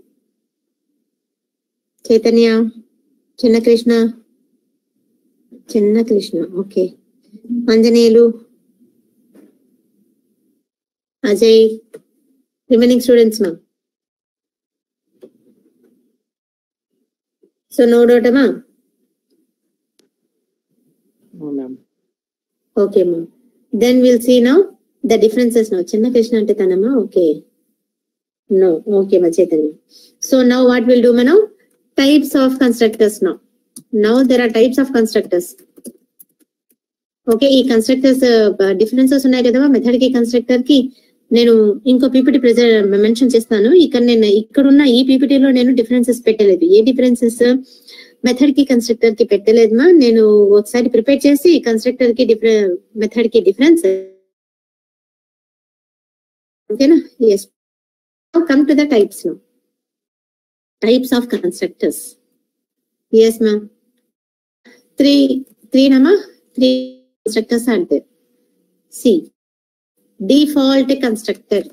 Chaitanya Chinna Krishna Chinna Krishna okay Anjaneyulu Ajay remaining students మా సో నో డౌట్ అమ్మా మ్యామ్ ఓకే మా then will see now the differences now Chinna Krishna అంటే తనమ్మా ఓకే నో ఓకే మా Chaitanya so now what will do మనం types of constructors now now there are types of constructors okay ఈ కన్స్ట్రక్టర్స్ డిఫరెన్సెస్ ఉన్నాయి కదా మెథడ్ కి కన్స్ట్రక్టర్ కి నేను ఇంకో పీపీటీ ప్రెజెంట్ మెన్షన్ చేస్తాను ఇక్కడ నేను ఇక్కడ ఉన్న ఈ PPT లో నేను డిఫరెన్సెస్ పెట్టలేదు ఏ డిఫరెన్సెస్ మెథడ్ కి కన్స్ట్రక్టర్ కి పెట్టలేదు మా నేను ఒకసారి ప్రిపేర్ చేసి కన్స్ట్రక్టర్ కి డిఫరెంట్ మెథడ్ కి డిఫరెన్స్ ఓకేనా yes come to the types no types of constructors yes ma'am three త్రీనమ్మా త్రీ కన్స్ట్రక్టర్స్ అంటే see default constructor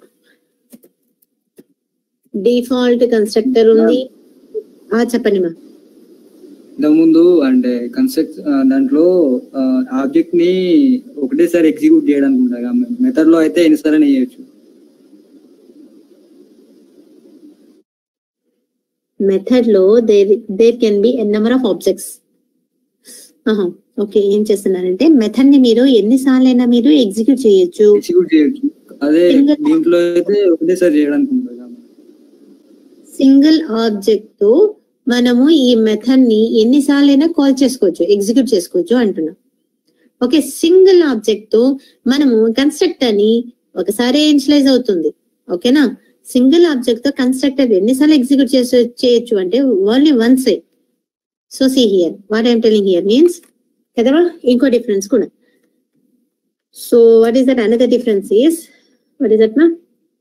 default constructor ఉంది ఆ చెప్పండి మా ఇంతకుముందు అంటే కన్స్ట్రక్ట్ దాంట్లో ఆబ్జెక్ట్ ని ఒకటేసారి ఎగ్జిక్యూట్ చేయడానికి ఉంటుంది మెథడ్ లో అయితే ఎన్నిసార్లు చేయొచ్చు మెథడ్ లో there there can be n number of objects okay ఏం చేస్తున్నారంటే మెథడ్ ని మీరు ఎన్నిసార్లైనా మీరు ఎగ్జిక్యూట్ చేయొచ్చు ఎగ్జిక్యూట్ చేయొచ్చు అదే Single- దీంట్లో అయితే ఒకటేసారి చేయడానికి ఉంటుంది సింగిల్ ఆబ్జెక్ట్ తో మనము ఈ మెథడ్ ని ఎన్నిసార్లైనా కాల్ చేసుకోవచ్చు ఎగ్జిక్యూట్ చేసుకోవచ్చు అంటున్నాం ఓకే సింగిల్ ఆబ్జెక్ట్ తో మనము కన్స్ట్రక్టర్ ని ఒకసారి ఇన్షియలైజ్ అవుతుంది ఓకేనా సింగిల్ ఆబ్జెక్ట్ తో కన్స్ట్రక్టర్ ఎన్నిసార్లు ఎగ్జిక్యూట్ చేసే చేయొచ్చు అంటే only once so see here what I'm telling here means కదవా ఇంకో డిఫరెన్స్ కూడా so what is that another difference is what is that నా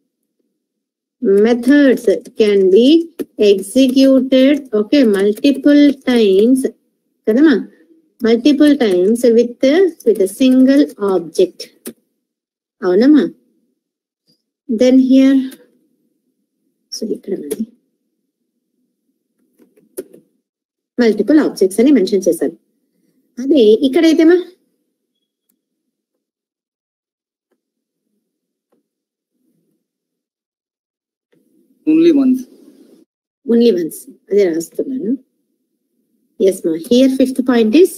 methods can be executed okay multiple times kadama multiple times with a, with a single object అవునమ్మా దెన్ హియర్ సో ఇక్కడ మల్టిపుల్ ఆబ్జెక్ట్స్ అని మెన్షన్ చేశారు అదే ఇక్కడైతేమా ఓన్లీ వన్స్ ఓన్లీ వన్స్ అదే రాస్తున్నాను ఎస్ మా here fifth point is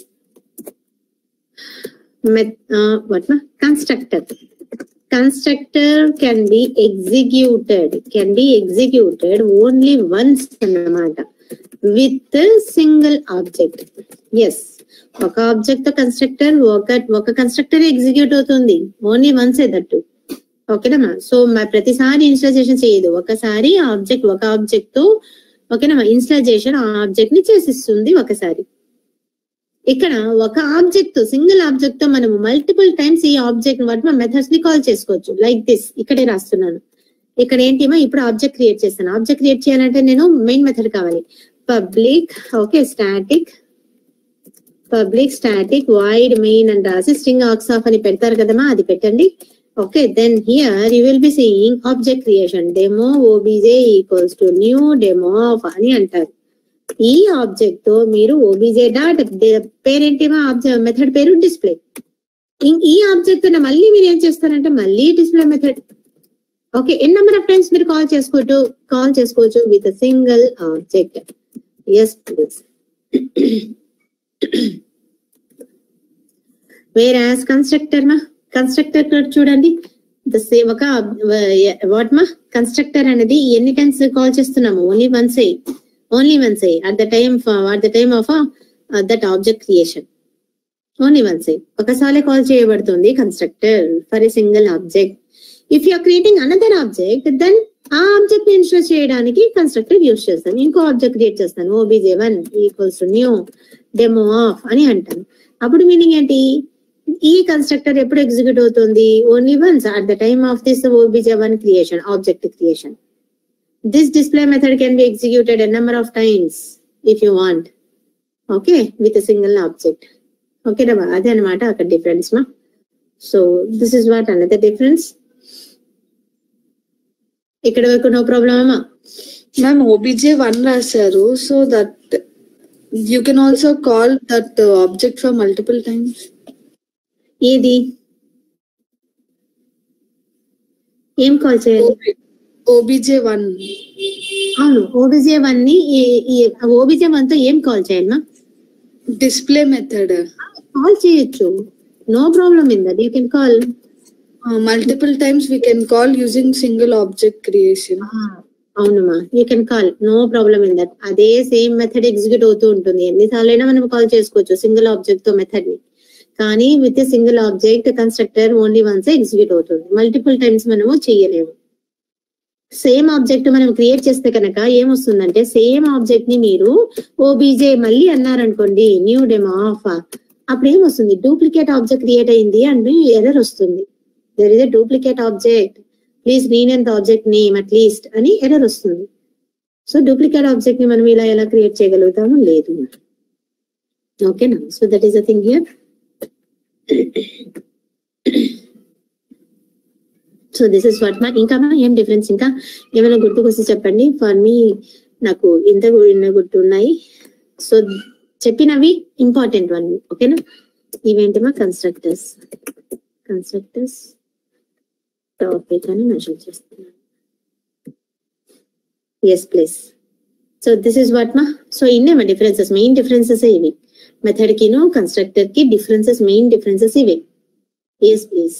what ma constructor constructor can be executed can be executed only once అన్నమాట with a single object yes ఒక ఆబ్జెక్ట్ తో కన్స్ట్రక్టర్ ఒక ఒక కన్స్ట్రక్టర్ ఎగ్జిక్యూట్ అవుతుంది ఓన్లీ వన్స్ దట్టు ఓకేనమ్మా సో ప్రతిసారి ఇన్స్టాలేషన్ చేయదు ఒకసారి ఆబ్జెక్ట్ ఒక ఆబ్జెక్ట్ తో ఓకేనమ్మా ఇన్స్టాలేషన్ ఆ ఆబ్జెక్ట్ ని చేసిస్తుంది ఒకసారి ఇక్కడ ఒక ఆబ్జెక్ట్ తో సింగిల్ ఆబ్జెక్ట్ తో మనము మల్టిపుల్ టైమ్స్ ఈ ఆబ్జెక్ట్ వాటి మెథడ్స్ ని కాల్ చేసుకోవచ్చు లైక్ దిస్ ఇక్కడే రాస్తున్నాను ఇక్కడ ఏంటిమో ఇప్పుడు ఆబ్జెక్ట్ క్రియేట్ చేస్తాను ఆబ్జెక్ట్ క్రియేట్ చేయాలంటే నేను మెయిన్ మెథడ్ కావాలి public okay static public static void main అని రాసి స్ట్రింగ్ ఆక్స్ ఆఫ్ అని పెడతారు కదమ్మా అది పెట్టండి okay then here you will be seeing object creation demo OBJ equals to new demo of అని అంటారు ఈ ఆబ్జెక్ట్ తో మీరు ఓబీజే డాట్ పేరేంటిమా ఆబ్జెక్ట్ మెథడ్ పేరు డిస్ప్లే ఈ ఆబ్జెక్ట్ తో మళ్ళీ మీరు ఏం చేస్తారంటే మళ్ళీ display method okay n number of times మీరు కాల్ చేసుకోవచ్చు కాల్ చేసుకోవచ్చు with single object yes please whereas constructor మా కన్స్ట్రక్టర్ చూడండి ద సేమ్ ఒక వాట్ మా కన్స్ట్రక్టర్ అనేది ఎన్ని టైమ్స్ కాల్ చేస్తున్నాము only once only once at the time at the time of that object creation only once ఒకసారి కాల్ చేయబడుతుంది constructor for a single object if you are creating another object then ఆ ఆబ్జెక్ట్ ఇన్స్టాల్ చేయడానికి కన్స్ట్రక్టర్ యూస్ చేస్తాను ఇంకో ఆబ్జెక్ట్ క్రియేట్ చేస్తాను OBJ one equals to new demo of అని అంటాను అప్పుడు మీనింగ్ ఏంటి ఈ కన్స్ట్రక్టర్ ఎప్పుడు ఎగ్జిక్యూట్ అవుతుంది only once at the time of this OBJ one creation object creation this display method can be executed a number of times if you want okay with single object okay రా అదే అనమాట అక్కడ డిఫరెన్స్ మా so this is what another difference ఇక్కడ వరకు నో ప్రాబ్లమ్ అమ్మా మ్యామ్ ఓబీజే వన్ రాశారు so that you can also call that object for multiple times ఏది ఏం కాల్ చేయాలి ఓబీజే వన్ అవును ఓబీజే వన్ ని ఓబీజే వన్ తో ఏం కాల్ చేయాలి మా డిస్ప్లే మెథడ్ కాల్ చేయొచ్చు no problem in that you can call multiple times we can call using single object creation అవునమ్మా you can call no problem in that అదే సేమ్ మెథడ్ ఎగ్జిక్యూట్ అవుతూ ఉంటుంది ఎన్నిసార్లు అయినా మనం కాల్ చేసుకోవచ్చు సింగిల్ ఆబ్జెక్ట్ తో మెథడ్ ని కానీ with single object constructor only once execute అవుతుంది మల్టిపుల్ టైమ్స్ మనము చేయలేము సేమ్ ఆబ్జెక్ట్ మనం క్రియేట్ చేస్తే కనుక ఏమొస్తుందంటే సేమ్ ఆబ్జెక్ట్ ని మీరు ఓబీజే మళ్ళీ అన్నారనుకోండి న్యూ డెమో ఆఫ్ అప్పుడు ఏమొస్తుంది డూప్లికేట్ ఆబ్జెక్ట్ క్రియేట్ అయింది అని ఎర్రర్ వస్తుంది there is a duplicate object please నేనెంత ఆబ్జెక్ట్ నేమ్ అట్లీస్ట్ అని ఎర్రర్ వస్తుంది సో డూప్లికేట్ ఆబ్జెక్ట్ ని మనం ఇలా ఎలా క్రియేట్ చేయగలుగుతాము లేదు Okay, now, so that is the thing here. So this is what మా ఇంకా మా ఏం డిఫరెన్స్ ఇంకా ఏమైనా గుర్తుకొస్తే చెప్పండి ఫర్ మీ నాకు ఇంత గు- ఇన్న గుర్తు ఉన్నాయి సో చెప్పినవి ఇంపార్టెంట్ వన్ ఓకేనా ఇవేంటి మా కన్స్ట్రక్టర్స్ కన్స్ట్రక్టర్స్ టాపిక్ అని మెన్షన్ చేస్తున్నాను yes please so this is what మా సో ఇన్నేమా డిఫరెన్సెస్ మెయిన్ డిఫరెన్సెస్ ఇవి మెథడ్ కిను కన్స్ట్రక్టర్ కి డిఫరెన్సెస్ మెయిన్ డిఫరెన్సెస్ ఇవే ఎస్ ప్లీజ్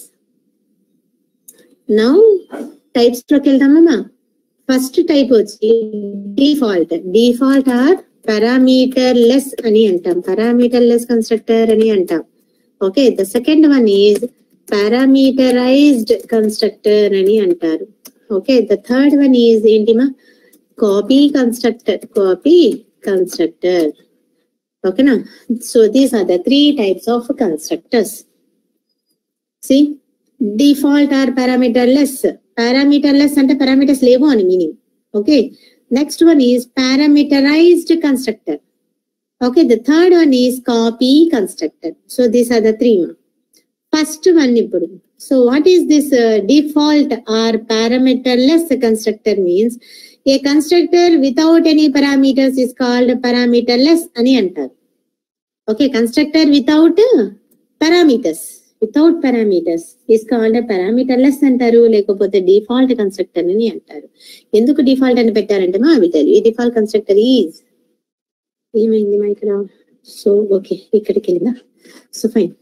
నౌ టైప్స్ లోకి వెళ్దామా ఫస్ట్ టైప్ వచ్చి default default or parameterless అని అంటాం పారామీటర్ లెస్ కన్స్ట్రక్టర్ అని అంటాం okay the second one is parameterized constructor అని అంటారు okay the third one is ఏంటిమా కాపీ కన్స్ట్రక్టర్ కాపీ కన్స్ట్రక్టర్ ఓకేనా so these are the three types of constructors see default or parameterless parameterless అంటే పారామీటర్స్ లేవు అని meaning okay next one is parameterized constructor okay the third one is copy constructor so these are the three first one ఇప్పుడు so what is this default or parameterless constructor means a constructor without any parameters is called parameterless అని అంటారు okay constructor without parameters without parameters is called parameterless అంటారు లేకపోతే డిఫాల్ట్ కన్స్ట్రక్టర్ అని అంటారు ఎందుకు డిఫాల్ట్ అని పెట్టారంటే మా అవి తెలియదు ఈ డిఫాల్ట్ కన్స్ట్రక్టర్ ఈజ్ ఏమైంది మా ఇక్కడ సో ఓకే ఇక్కడికి వెళ్ళిందా సో ఫైన్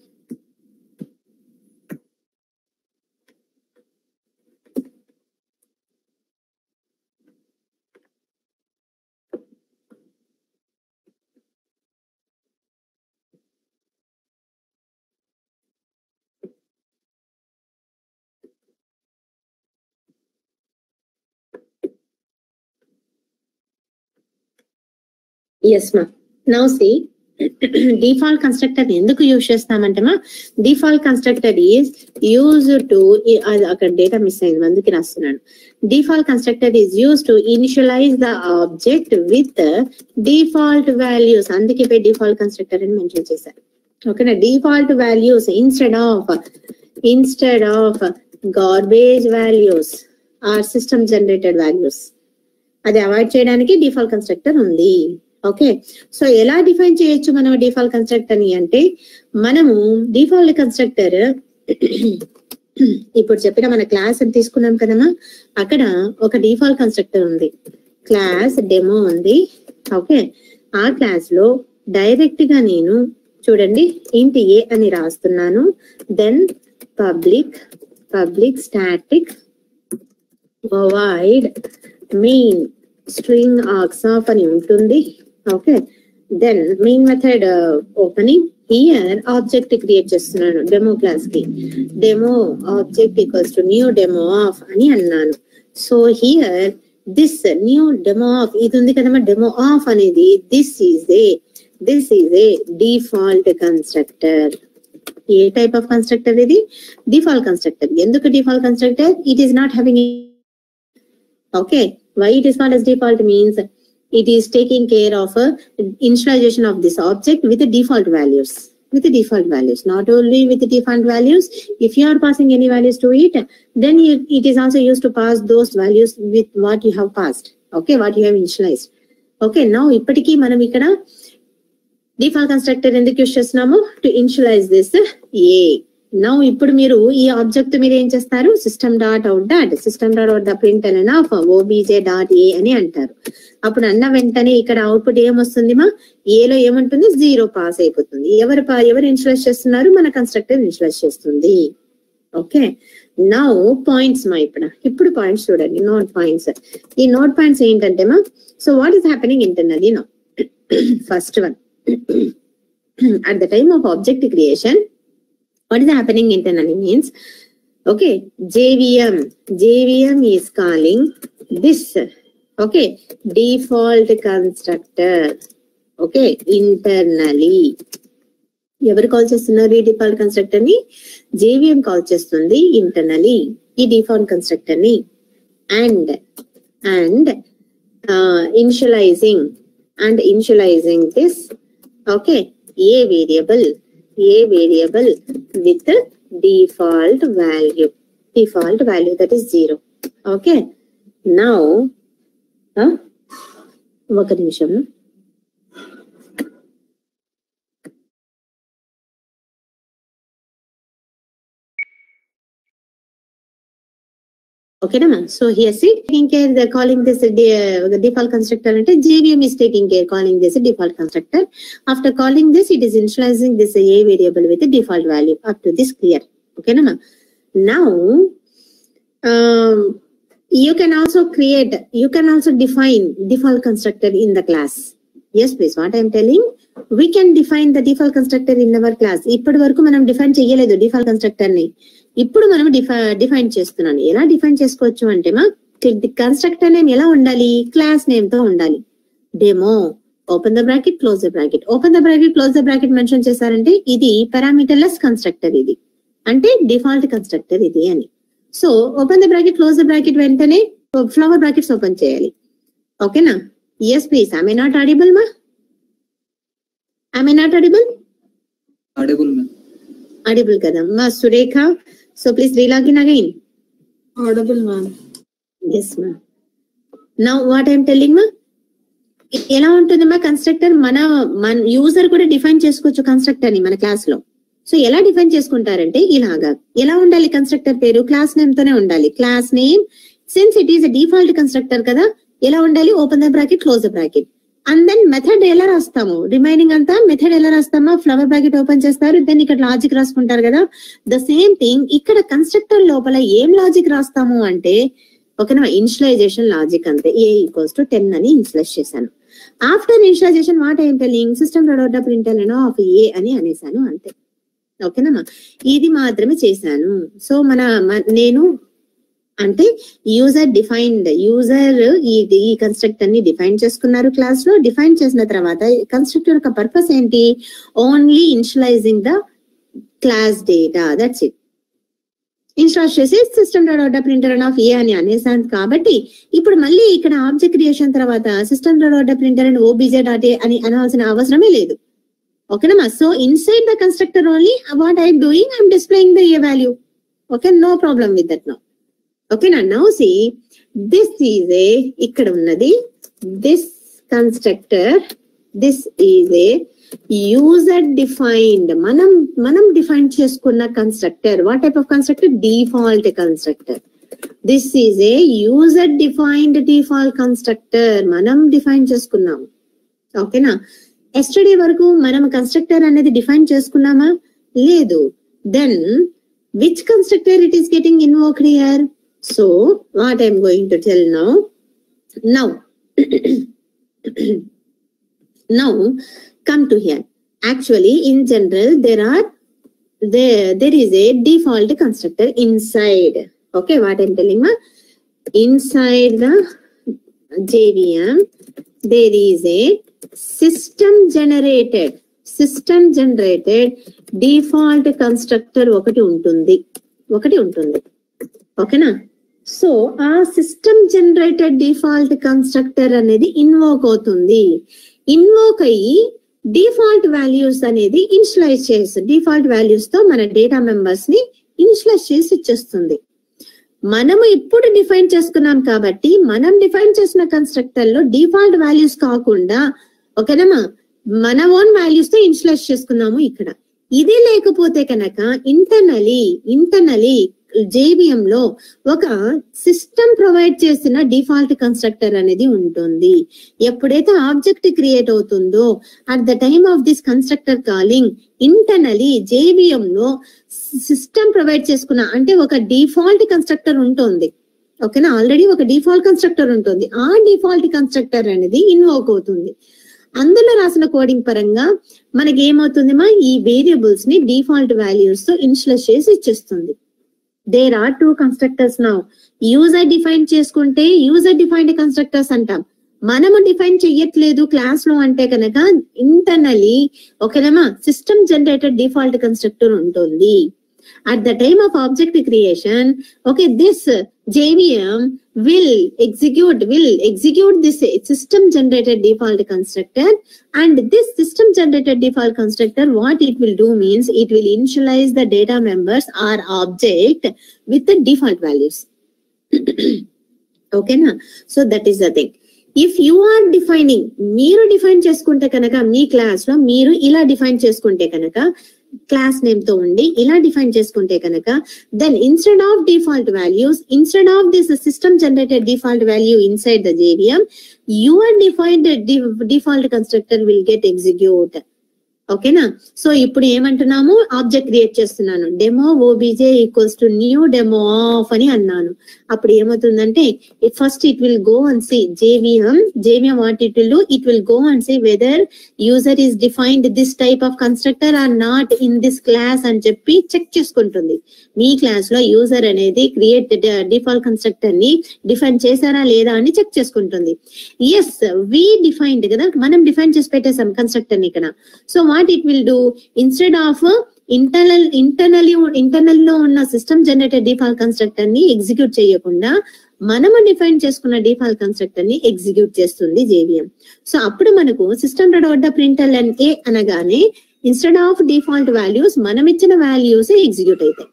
ఎస్ మా నౌ సి డిఫాల్ట్ కన్స్ట్రక్టర్ ఎందుకు యూజ్ చేస్తామంటే మా default constructor is use to అక్కడ డేటా మిస్ అయింది అందుకే రాస్తున్నాను default constructor is use to initialize the object with default values అందుకే పై డిఫాల్ట్ కన్స్ట్రక్టర్ అని మెన్షన్ చేశారు ఓకేనా default values instead of instead of garbage values or system generated values అది అవాయిడ్ చేయడానికి డిఫాల్ట్ కన్స్ట్రక్టర్ ఉంది ఓకే సో ఎలా డిఫైన్ చేయొచ్చు మనం డిఫాల్ట్ కన్స్ట్రక్టర్ అని అంటే మనము డిఫాల్ట్ కన్స్ట్రక్టర్ ఇప్పుడు చెప్పిన మన క్లాస్ అని తీసుకున్నాం కదమ్మా అక్కడ ఒక డిఫాల్ట్ కన్స్ట్రక్టర్ ఉంది క్లాస్ డెమో ఉంది ఓకే ఆ క్లాస్ లో డైరెక్ట్ గా నేను చూడండి ఇంటి ఏ అని రాస్తున్నాను then public public static void main string args of అని ఉంటుంది okay then main method opening here object create చేస్తున్నాను డెమో క్లాస్ కి demo object equals to new demo of అని అన్నాను so here this new demo of ఇది ఉంది కదమ్మా డెమో ఆఫ్ అనేది this is a this is a default constructor a type of constructor ఇది డిఫాల్ట్ కన్స్ట్రక్టర్ ఎందుకు default constructor it is not having okay why it is called as default means it is taking care of uh, initialization of this object with the default values with the default values not only with the default values if you are passing any values to it then it, it is also used to pass those values with what you have passed okay what you have initialized okay now ఇప్పటికీ మనం ఇక్కడ డిఫాల్ట్ కన్స్ట్రక్టర్ ఎందుకు యూస్ చేస్తున్నాము to initialize this a now ఇప్పుడు మీరు ఈ ఆబ్జెక్ట్ మీరు ఏం చేస్తారు system dot out dot system dot out the print అని ఆఫ్ ఓబీజే డాట్ ఏ అని అంటారు అప్పుడు అన్న వెంటనే ఇక్కడ అవుట్పుట్ ఏమొస్తుంది మా ఏలో ఏముంటుంది జీరో పాస్ అయిపోతుంది ఎవరు pa- ఎవరు ఇన్షులైజ్ చేస్తున్నారు మన కన్స్ట్రక్టర్ ఇన్షులైజ్ చేస్తుంది ఓకే నౌ పాయింట్స్ మా ఇప్పుడు ఇప్పుడు పాయింట్స్ చూడండి నోట్ పాయింట్స్ ఈ నోట్ పాయింట్స్ ఏంటంటే మా so what is happening internally no first one at the time of object creation, what is happening internally means, okay, JVM, JVM is calling this, okay, default constructor, okay, internally. ఎవరు కాల్ చేస్తున్నారు ఈ డిఫాల్ట్ కన్స్ట్రక్టర్ ని జేవిఎం కాల్ చేస్తుంది ఇంటర్నలీ ఈ డిఫాల్ట్ కన్స్ట్రక్టర్ ని and and initializing and initializing this okay a variable a variable with default value default value that is zero okay now ఒక నిమిషం ఓకేనా so here see taking care the calling this default constructor అంటే JVM is taking care calling this default constructor after calling this it is initializing this a variable with default value up to this clear ఓకేనా now you can also create you can also define default constructor in the class yes please what i'm telling we can define the default constructor in our class ఇప్పటి వరకు మనం డిఫైన్ చేయలేదు డిఫాల్ట్ కన్స్ట్రక్టర్ ని ఇప్పుడు మనం డిఫైన్ చేస్తున్నాను ఎలా డిఫైన్ చేసుకోవచ్చు అంటే మా కన్స్ట్రక్టర్ నేమ్ ఎలా ఉండాలి క్లాస్ నేమ్ తో ఉండాలి demo open the bracket close the bracket open the bracket close the bracket mention చేశారంటే ఇది పారామీటర్ లెస్ కన్స్ట్రక్టర్ ఇది అంటే డిఫాల్ట్ కన్స్ట్రక్టర్ ఇది అని so open the bracket close the bracket వెంటనే ఫ్లవర్ బ్రాకెట్స్ ఓపెన్ చేయాలి ఓకేనా yes please I not audible మా I not audible audible ma'am audible కదా మా Surekha so please relogin again audible ma'am yes మా నౌ వాట్ ఐఎమ్ టెల్లింగ్ మా ఎలా ఉంటుంది మా కన్స్ట్రక్టర్ మన మన యూజర్ కూడా డిఫైన్ చేసుకోవచ్చు కన్స్ట్రక్టర్ ని మన క్లాస్ లో సో ఎలా డిఫైన్ చేసుకుంటారంటే ఇలాగా ఎలా ఉండాలి కన్స్ట్రక్టర్ పేరు క్లాస్ నేమ్ తోనే ఉండాలి class name since it is default constructor కదా ఎలా ఉండాలి open the bracket close the bracket and then method ఎలా రాస్తాము రిమైనింగ్ అంతా మెథడ్ ఎలా రాస్తామా ఫ్లవర్ బ్రాకెట్ ఓపెన్ చేస్తారు దెన్ ఇక్కడ లాజిక్ రాసుకుంటారు కదా ద సేమ్ థింగ్ ఇక్కడ కన్స్ట్రక్టర్ లోపల ఏం లాజిక్ రాస్తాము అంటే ఓకేనా ఇన్షియలైజేషన్ లాజిక్ అంతే ఏ ఈక్వల్స్ టు టెన్ అని ఇన్షియలైజ్ చేశాను ఆఫ్టర్ ఇన్షియలైజేషన్ వాట్ ఏం telling system dot printer of a అని అనేసాను అంతే ఓకేనా ఇది మాత్రమే చేశాను సో మన మ- నేను అంటే యూజర్ డిఫైన్డ్ యూజర్ ఈ ఈ కన్స్ట్రక్టర్ ని డిఫైన్ చేసుకున్నారు క్లాస్ లో డిఫైన్ చేసిన తర్వాత కన్స్ట్రక్టర్ యొక్క పర్పస్ ఏంటి only initializing the class data that's it install చేసి system dot printer of a అని అనేసాను కాబట్టి ఇప్పుడు మళ్ళీ ఇక్కడ ఆబ్జెక్ట్ క్రియేషన్ తర్వాత system dot printer and OBJ dot ఏ అని అనాల్సిన అవసరమే లేదు ఓకేనా so inside the constructor only what I'm doing I'm displaying the a value okay no problem with that no ఓకేనా now see this is a ఇక్కడ ఉన్నది this constructor this is a user defined మనం మనం డిఫైన్ చేసుకున్న constructor what type of constructor default constructor this is a user defined default constructor మనం డిఫైన్ చేసుకున్నాం ఓకేనా ఎస్టర్డే వరకు మనం కన్స్ట్రక్టర్ అనేది డిఫైన్ చేసుకున్నామా లేదు then which constructor it is getting invoked here so what I'm going to tell now now now come to here actually in general there are there there is a default constructor inside okay what i'm telling you inside the jvm there is a system generated system generated default constructor ఒకటి ఉంటుంది ఒకటి ఉంటుంది ఓకేనా సో ఆ సిస్టమ్ జనరేటెడ్ డిఫాల్ట్ కన్స్ట్రక్టర్ అనేది ఇన్వోక్ అవుతుంది ఇన్వోక్ అయ్యి డిఫాల్ట్ వాల్యూస్ అనేది ఇన్షియలైజ్ చేస్తుంది డిఫాల్ట్ వాల్యూస్ తో మన డేటా మెంబర్స్ ని ఇన్షియలైజ్ చేసి ఇచ్చేస్తుంది మనము ఇప్పుడు డిఫైన్ చేసుకున్నాం కాబట్టి మనం డిఫైన్ చేసిన కన్స్ట్రక్టర్ లో డిఫాల్ట్ వాల్యూస్ కాకుండా ఓకేనా మన ఓన్ వాల్యూస్ తో ఇన్షియలైజ్ చేసుకున్నాము ఇక్కడ ఇది లేకపోతే కనుక ఇంటర్నలీ ఇంటర్నలీ జేవిఎం లో ఒక సిస్టమ్ ప్రొవైడ్ చేసిన డిఫాల్ట్ కన్స్ట్రక్టర్ అనేది ఉంటుంది ఎప్పుడైతే ఆబ్జెక్ట్ క్రియేట్ అవుతుందో at the time of this constructor calling internally JVM లో సిస్టమ్ ప్రొవైడ్ చేసుకున్న అంటే ఒక డిఫాల్ట్ కన్స్ట్రక్టర్ ఉంటుంది ఓకేనా ఆల్రెడీ ఒక డిఫాల్ట్ కన్స్ట్రక్టర్ ఉంటుంది ఆ డిఫాల్ట్ కన్స్ట్రక్టర్ అనేది ఇన్వోక్ అవుతుంది అందులో రాసిన కోడింగ్ పరంగా మనకి ఏమవుతుంది మా ఈ వేరియబుల్స్ ని డిఫాల్ట్ వాల్యూస్ తో ఇన్షియలైజ్ చేసి ఇచ్చేస్తుంది there are two constructors now user define చేసుకుంటే యూజర్ డిఫైన్డ్ కన్స్ట్రక్టర్స్ అంటాం మనము డిఫైన్ చెయ్యట్లేదు క్లాస్ లో అంటే కనుక ఇంటర్నలీ ఒకరేమా సిస్టమ్ జనరేటెడ్ డిఫాల్ట్ కన్స్ట్రక్టర్ ఉంటుంది at the time of object creation okay this uh, jvm will execute will execute this uh, system generated default constructor and this system generated default constructor what it will do means it will initialize the data members or object with the default values ఓకేనా so that is the thing if you are defining మీరు డిఫైన్ చేసుకుంటే కనుక మీ క్లాస్ లో మీరు ఇలా డిఫైన్ చేసుకుంటే కనుక క్లాస్ నేమ్ తో ఉండి ఇలా డిఫైన్ చేసుకుంటే కనుక then instead of default values instead of this system generated default value inside the JVM your defined default constructor will get execute ఓకేనా సో ఇప్పుడు ఏమంటున్నాము ఆబ్జెక్ట్ క్రియేట్ చేస్తున్నాను demo OBJ equals to new demo of అని అన్నాను అప్పుడు ఏమవుతుందంటే first it will go and see JVM JVM what it will do it will go and see whether user is defined this type of constructor or not in this class అని చెప్పి చెక్ చేసుకుంటుంది మీ క్లాస్ లో యూజర్ అనేది క్రియేట్ డిఫాల్ట్ కన్స్ట్రక్టర్ ని డిఫైన్ చేశారా లేదా అని చెక్ చేసుకుంటుంది ఎస్ వి డిఫైన్డ్ కదా మనం డిఫైన్ చేసి పెట్టేసాం కన్స్ట్రక్టర్ ని ఇక్కడ so what it will do instead of internal internally internal లో ఉన్న సిస్టమ్ జనరేటెడ్ డిఫాల్ట్ కన్స్ట్రక్టర్ ని ఎగ్జిక్యూట్ చేయకుండా మనము డిఫైన్ చేసుకున్న డిఫాల్ట్ కన్స్ట్రక్టర్ ని ఎగ్జిక్యూట్ చేస్తుంది జేవిఎం సో అప్పుడు మనకు సిస్టమ్ వద్ద ప్రింటర్ ఏ అనగానే ఇన్స్టెడ్ ఆఫ్ డిఫాల్ట్ వాల్యూస్ మనం ఇచ్చిన వాల్యూస్ ఎగ్జిక్యూట్ అవుతాయి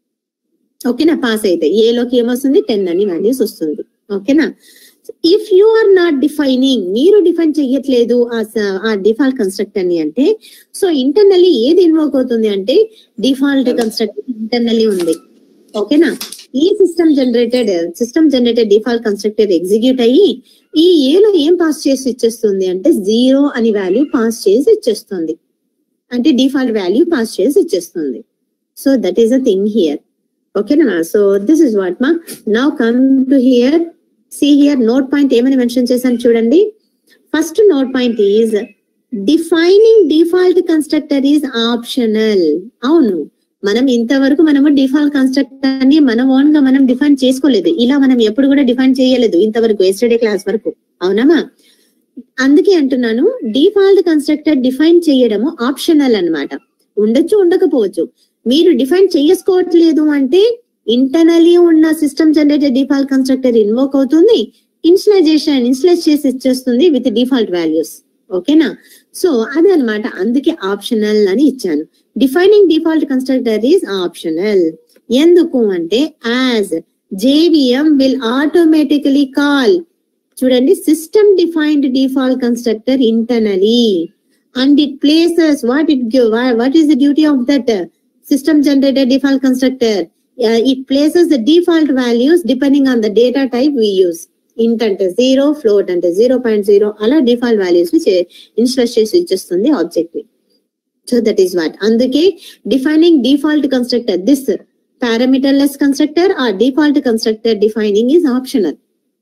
ఓకేనా పాస్ అయితే ఏలోకి ఏమొస్తుంది టెన్ అని వాల్యూస్ వస్తుంది ఓకేనా if you are not defining మీరు డిఫైన్ చెయ్యట్లేదు ఆ స- ఆ డిఫాల్ట్ కన్స్ట్రక్టర్ ని అంటే సో ఇంటర్నల్లీ ఏది ఇన్వోక్ అవుతుంది అంటే డిఫాల్ట్ కన్స్ట్రక్టర్ ఇంటర్నల్లీ ఉంది ఓకేనా ఈ system generated system generated default constructor execute అయ్యి ఈ ఏలో ఏం పాస్ చేసి ఇచ్చేస్తుంది అంటే జీరో అని వాల్యూ పాస్ చేసి ఇచ్చేస్తుంది అంటే డిఫాల్ట్ వాల్యూ పాస్ చేసి ఇచ్చేస్తుంది so that is a thing here ఓకేనా సో దిస్ ఇస్ వాట్ మా now come to here see here note point ఏమని మెన్షన్ చేశాను చూడండి first note point is defining default constructor is optional అవును మనం ఇంతవరకు మనము డిఫాల్ట్ కన్స్ట్రక్టర్ ని మనం ఓన్ గా మనం డిఫైన్ చేసుకోలేదు ఇలా మనం ఎప్పుడు కూడా డిఫైన్ చేయలేదు ఇంతవరకు ఎస్టర్డే క్లాస్ వరకు అవునమా అందుకే అంటున్నాను డిఫాల్ట్ కన్స్ట్రక్టర్ డిఫైన్ చేయడము ఆప్షనల్ అన్నమాట ఉండొచ్చు ఉండకపోవచ్చు మీరు డిఫైన్ చేసుకోవట్లేదు అంటే ఇంటర్నలీ ఉన్న system generated default constructor invoke అవుతుంది ఇన్స్టలైజేషన్ ఇన్స్టలైజ్ చేసి ఇచ్చేస్తుంది విత్ డిఫాల్ట్ వాల్యూస్ ఓకేనా సో అదే అన్నమాట అందుకే ఆప్షనల్ అని ఇచ్చాను defining default constructor is optional ఎందుకు అంటే as JVM will automatically call చూడండి system defined default constructor internally and it places what it give what is the duty of that system generated default constructor it places the default values depending on the data type we use int అంటే జీరో ఫ్లోట్ అంటే జీరో పాయింట్ జీరో అలా డిఫాల్ట్ వాల్యూస్ ని ఇన్స్టల్ చేసి ఇచ్చేస్తుంది ఆబ్జెక్ట్ ని సో దట్ ఈస్ వాట్ అందుకే defining default constructor this parameterless constructor ఆ default constructor defining is optional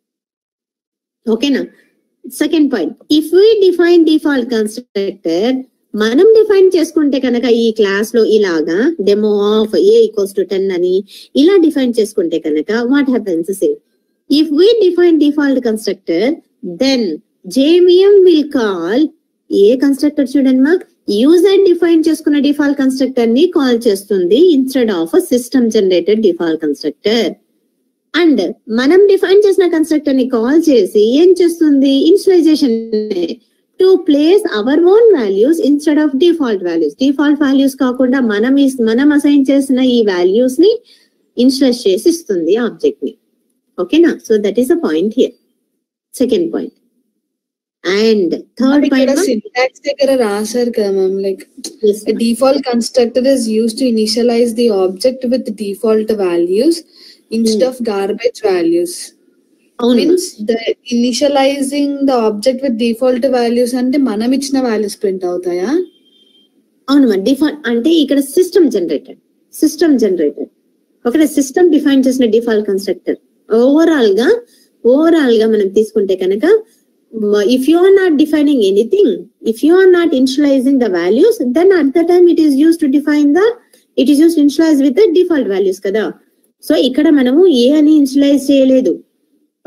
ఓకేనా second point if we define default constructor మనం డిఫైన్ చేసుకుంటే కనుక ఈ క్లాస్ లో ఇలాగా demo of a equals to ten అని ఇలా డిఫైన్ చేసుకుంటే కనుక what happens say if we define default constructor then JVM will call a constructor చూడండి మా యూజర్ డిఫైన్ చేసుకున్న డిఫాల్ట్ కన్స్ట్రక్టర్ ని కాల్ చేస్తుంది instead of system generated default constructor and మనం డిఫైన్ చేసిన కన్స్ట్రక్టర్ ని కాల్ చేసి ఏం చేస్తుంది initialization to place our own values instead of default values default values కాకుండా మనం ఇస్- మనం అసైన్ చేసిన ఈ వాల్యూస్ ని ఇన్స్టలైజ్ చేసి ఇస్తుంది ఆబ్జెక్ట్ ని ఓకేనా so that is a point here second point and third ఇక్కడ పాయింట్ సింటాక్స్ దగ్గర రాశారు కదా ma'am like default constructor is use to initialize the object with default values instead of garbage values అవును means the initializing the object with default values అంటే మనం ఇచ్చిన వాల్యూస్ ప్రింట్ అవుతాయా అవును డిఫాల్ట్ అంటే ఇక్కడ సిస్టమ్ జనరేటెడ్ సిస్టమ్ జనరేటెడ్ ఒకటి సిస్టమ్ డిఫైన్ చేసిన డిఫాల్ట్ కన్స్ట్రక్టర్ ఓవరాల్ గా ఓవరాల్ గా మనం తీసుకుంటే కనుక if you are not defining anything if you are not initializing the values then at the time it is use to define the it is use initialize with the default values కదా సో ఇక్కడ మనము ఏ అని ఇన్షియలైజ్ చేయలేదు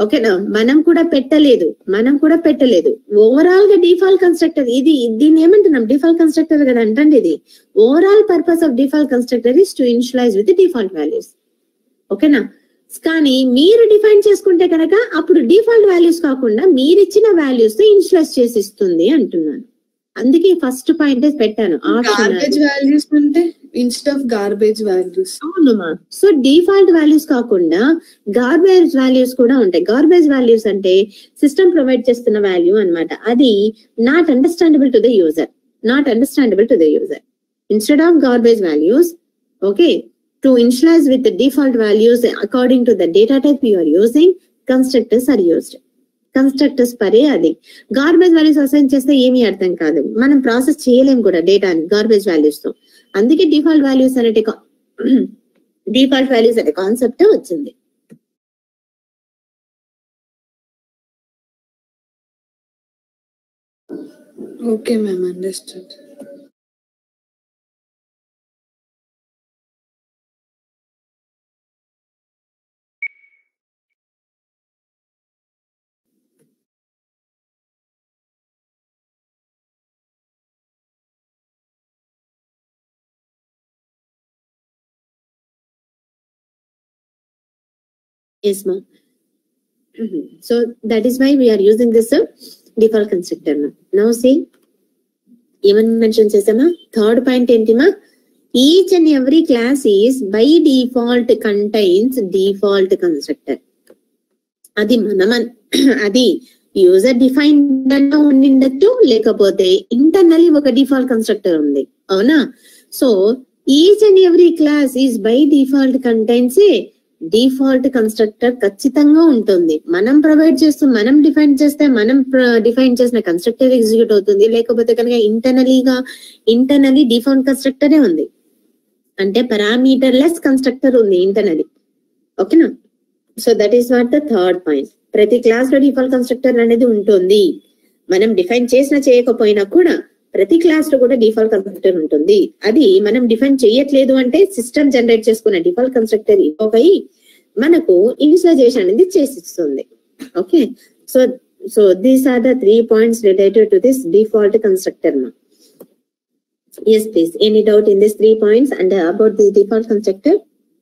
ఓకేనా మనం కూడా పెట్టలేదు మనం కూడా పెట్టలేదు ఓవరాల్ గా డిఫాల్ట్ కన్స్ట్రక్టర్ ఇది దీన్ని ఏమంటున్నాం డిఫాల్ట్ కన్స్ట్రక్టర్ కదా అంటండి ఇది overall purpose of default constructor is to initialize with default values ఓకేనా కానీ మీరు డిఫైన్ చేసుకుంటే కనుక అప్పుడు డిఫాల్ట్ వాల్యూస్ కాకుండా మీరు ఇచ్చిన వాల్యూస్ తో ఇన్షియలైజ్ చేసి ఇస్తుంది అంటున్నాను అందుకే ఫస్ట్ పాయింట్ పెట్టాను ఆప్షన్ గార్బేజ్ వాల్యూస్ అంటే ఇన్స్టెడ్ ఆఫ్ గార్బేజ్ వాల్యూస్ అవునమ్మా సో డిఫాల్ట్ వాల్యూస్ కాకుండా గార్బేజ్ వాల్యూస్ కూడా ఉంటాయి గార్బేజ్ వాల్యూస్ అంటే సిస్టమ్ ప్రొవైడ్ చేస్తున్న వాల్యూ అన్నమాట అది not understandable to the user not understandable to the user instead of garbage values okay to initialize with default values according to the data type you are using constructors are used constructors పరే అది గార్బేజ్ వాల్యూస్ అసైన్ చేస్తే ఏమీ అర్థం కాదు మనం ప్రాసెస్ చేయలేం కూడా డేటాని గార్బేజ్ వాల్యూస్ తో అందుకే డిఫాల్ట్ వాల్యూస్ అనే డిఫాల్ట్ వాల్యూస్ అనే కాన్సెప్ట్ వచ్చింది okay ma'am understood Yes, ma'am. Mhm. So that is why we are using this uh, default constructor. ma'am. Now see, ఏమని మెన్షన్ చేసామా థర్డ్ పాయింట్ ఏంటిమా each and every class is by default contains default constructor అది మనం అన్- అది యూజర్ డిఫైన్డ్ అన్న ఉండిండొచ్చు లేకపోతే ఇంటర్నల్లీ ఒక డిఫాల్ట్ కన్స్ట్రక్టర్ ఉంది అవునా so each and every class is by default contains a default constructor ఖచ్చితంగా ఉంటుంది మనం ప్రొవైడ్ చేస్తూ మనం డిఫైన్ చేస్తే మనం డిఫైన్ చేసిన కన్స్ట్రక్టర్ ఎగ్జిక్యూట్ అవుతుంది లేకపోతే కనుక ఇంటర్నలీగా ఇంటర్నలీ డిఫాల్ట్ కన్స్ట్రక్టరే ఉంది అంటే పారామీటర్ లెస్ కన్స్ట్రక్టర్ ఉంది ఇంటర్నలీ ఓకేనా so that is what the third point ప్రతి క్లాస్ లో డిఫాల్ట్ కన్స్ట్రక్టర్ అనేది ఉంటుంది మనం డిఫైన్ చేసినా చేయకపోయినా కూడా ప్రతి క్లాస్ లో కూడా డిఫాల్ట్ కన్స్ట్రక్టర్ ఉంటుంది అది మనం డిఫైన్ చేయట్లేదు అంటే సిస్టమ్ జనరేట్ చేసుకున్న డిఫాల్ట్ కన్స్ట్రక్టర్ ఇంకొక మనకు ఇనిషియలైజేషన్ అనేది చేసిస్తుంది okay so so these are the three points related to this default constructor మా yes please any doubt in these three points and uh, about the default constructor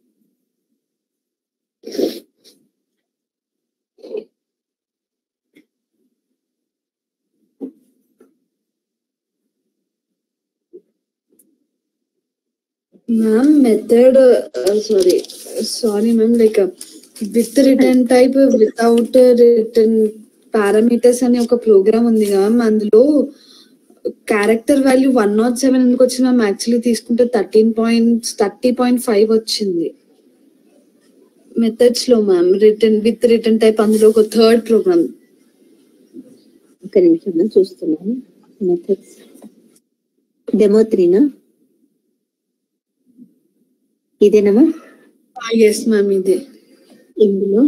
ma'am method sorry sorry ma'am like with return type without return parameters అనే ఒక ప్రోగ్రామ్ ఉంది మ్యామ్ అందులో character value one nought seven ఎందుకు వచ్చింది మ్యామ్ యాక్చువల్లీ తీసుకుంటే thirteen point thirty point five వచ్చింది మెథడ్స్ లో ma'am return with return type అందులో ఒక థర్డ్ ప్రోగ్రామ్ ఒక నిమిషం నేను చూస్తున్నాను మెథడ్స్ డెమో త్రీనా ఇదేనమ్మా ఎస్ మ్యామ్ ఇదే ఇందులో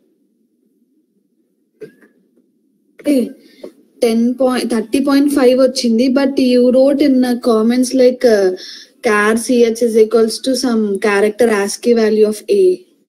ten point thirty point five వచ్చింది but you wrote in comments like char CH is equals to some character ASCII value of A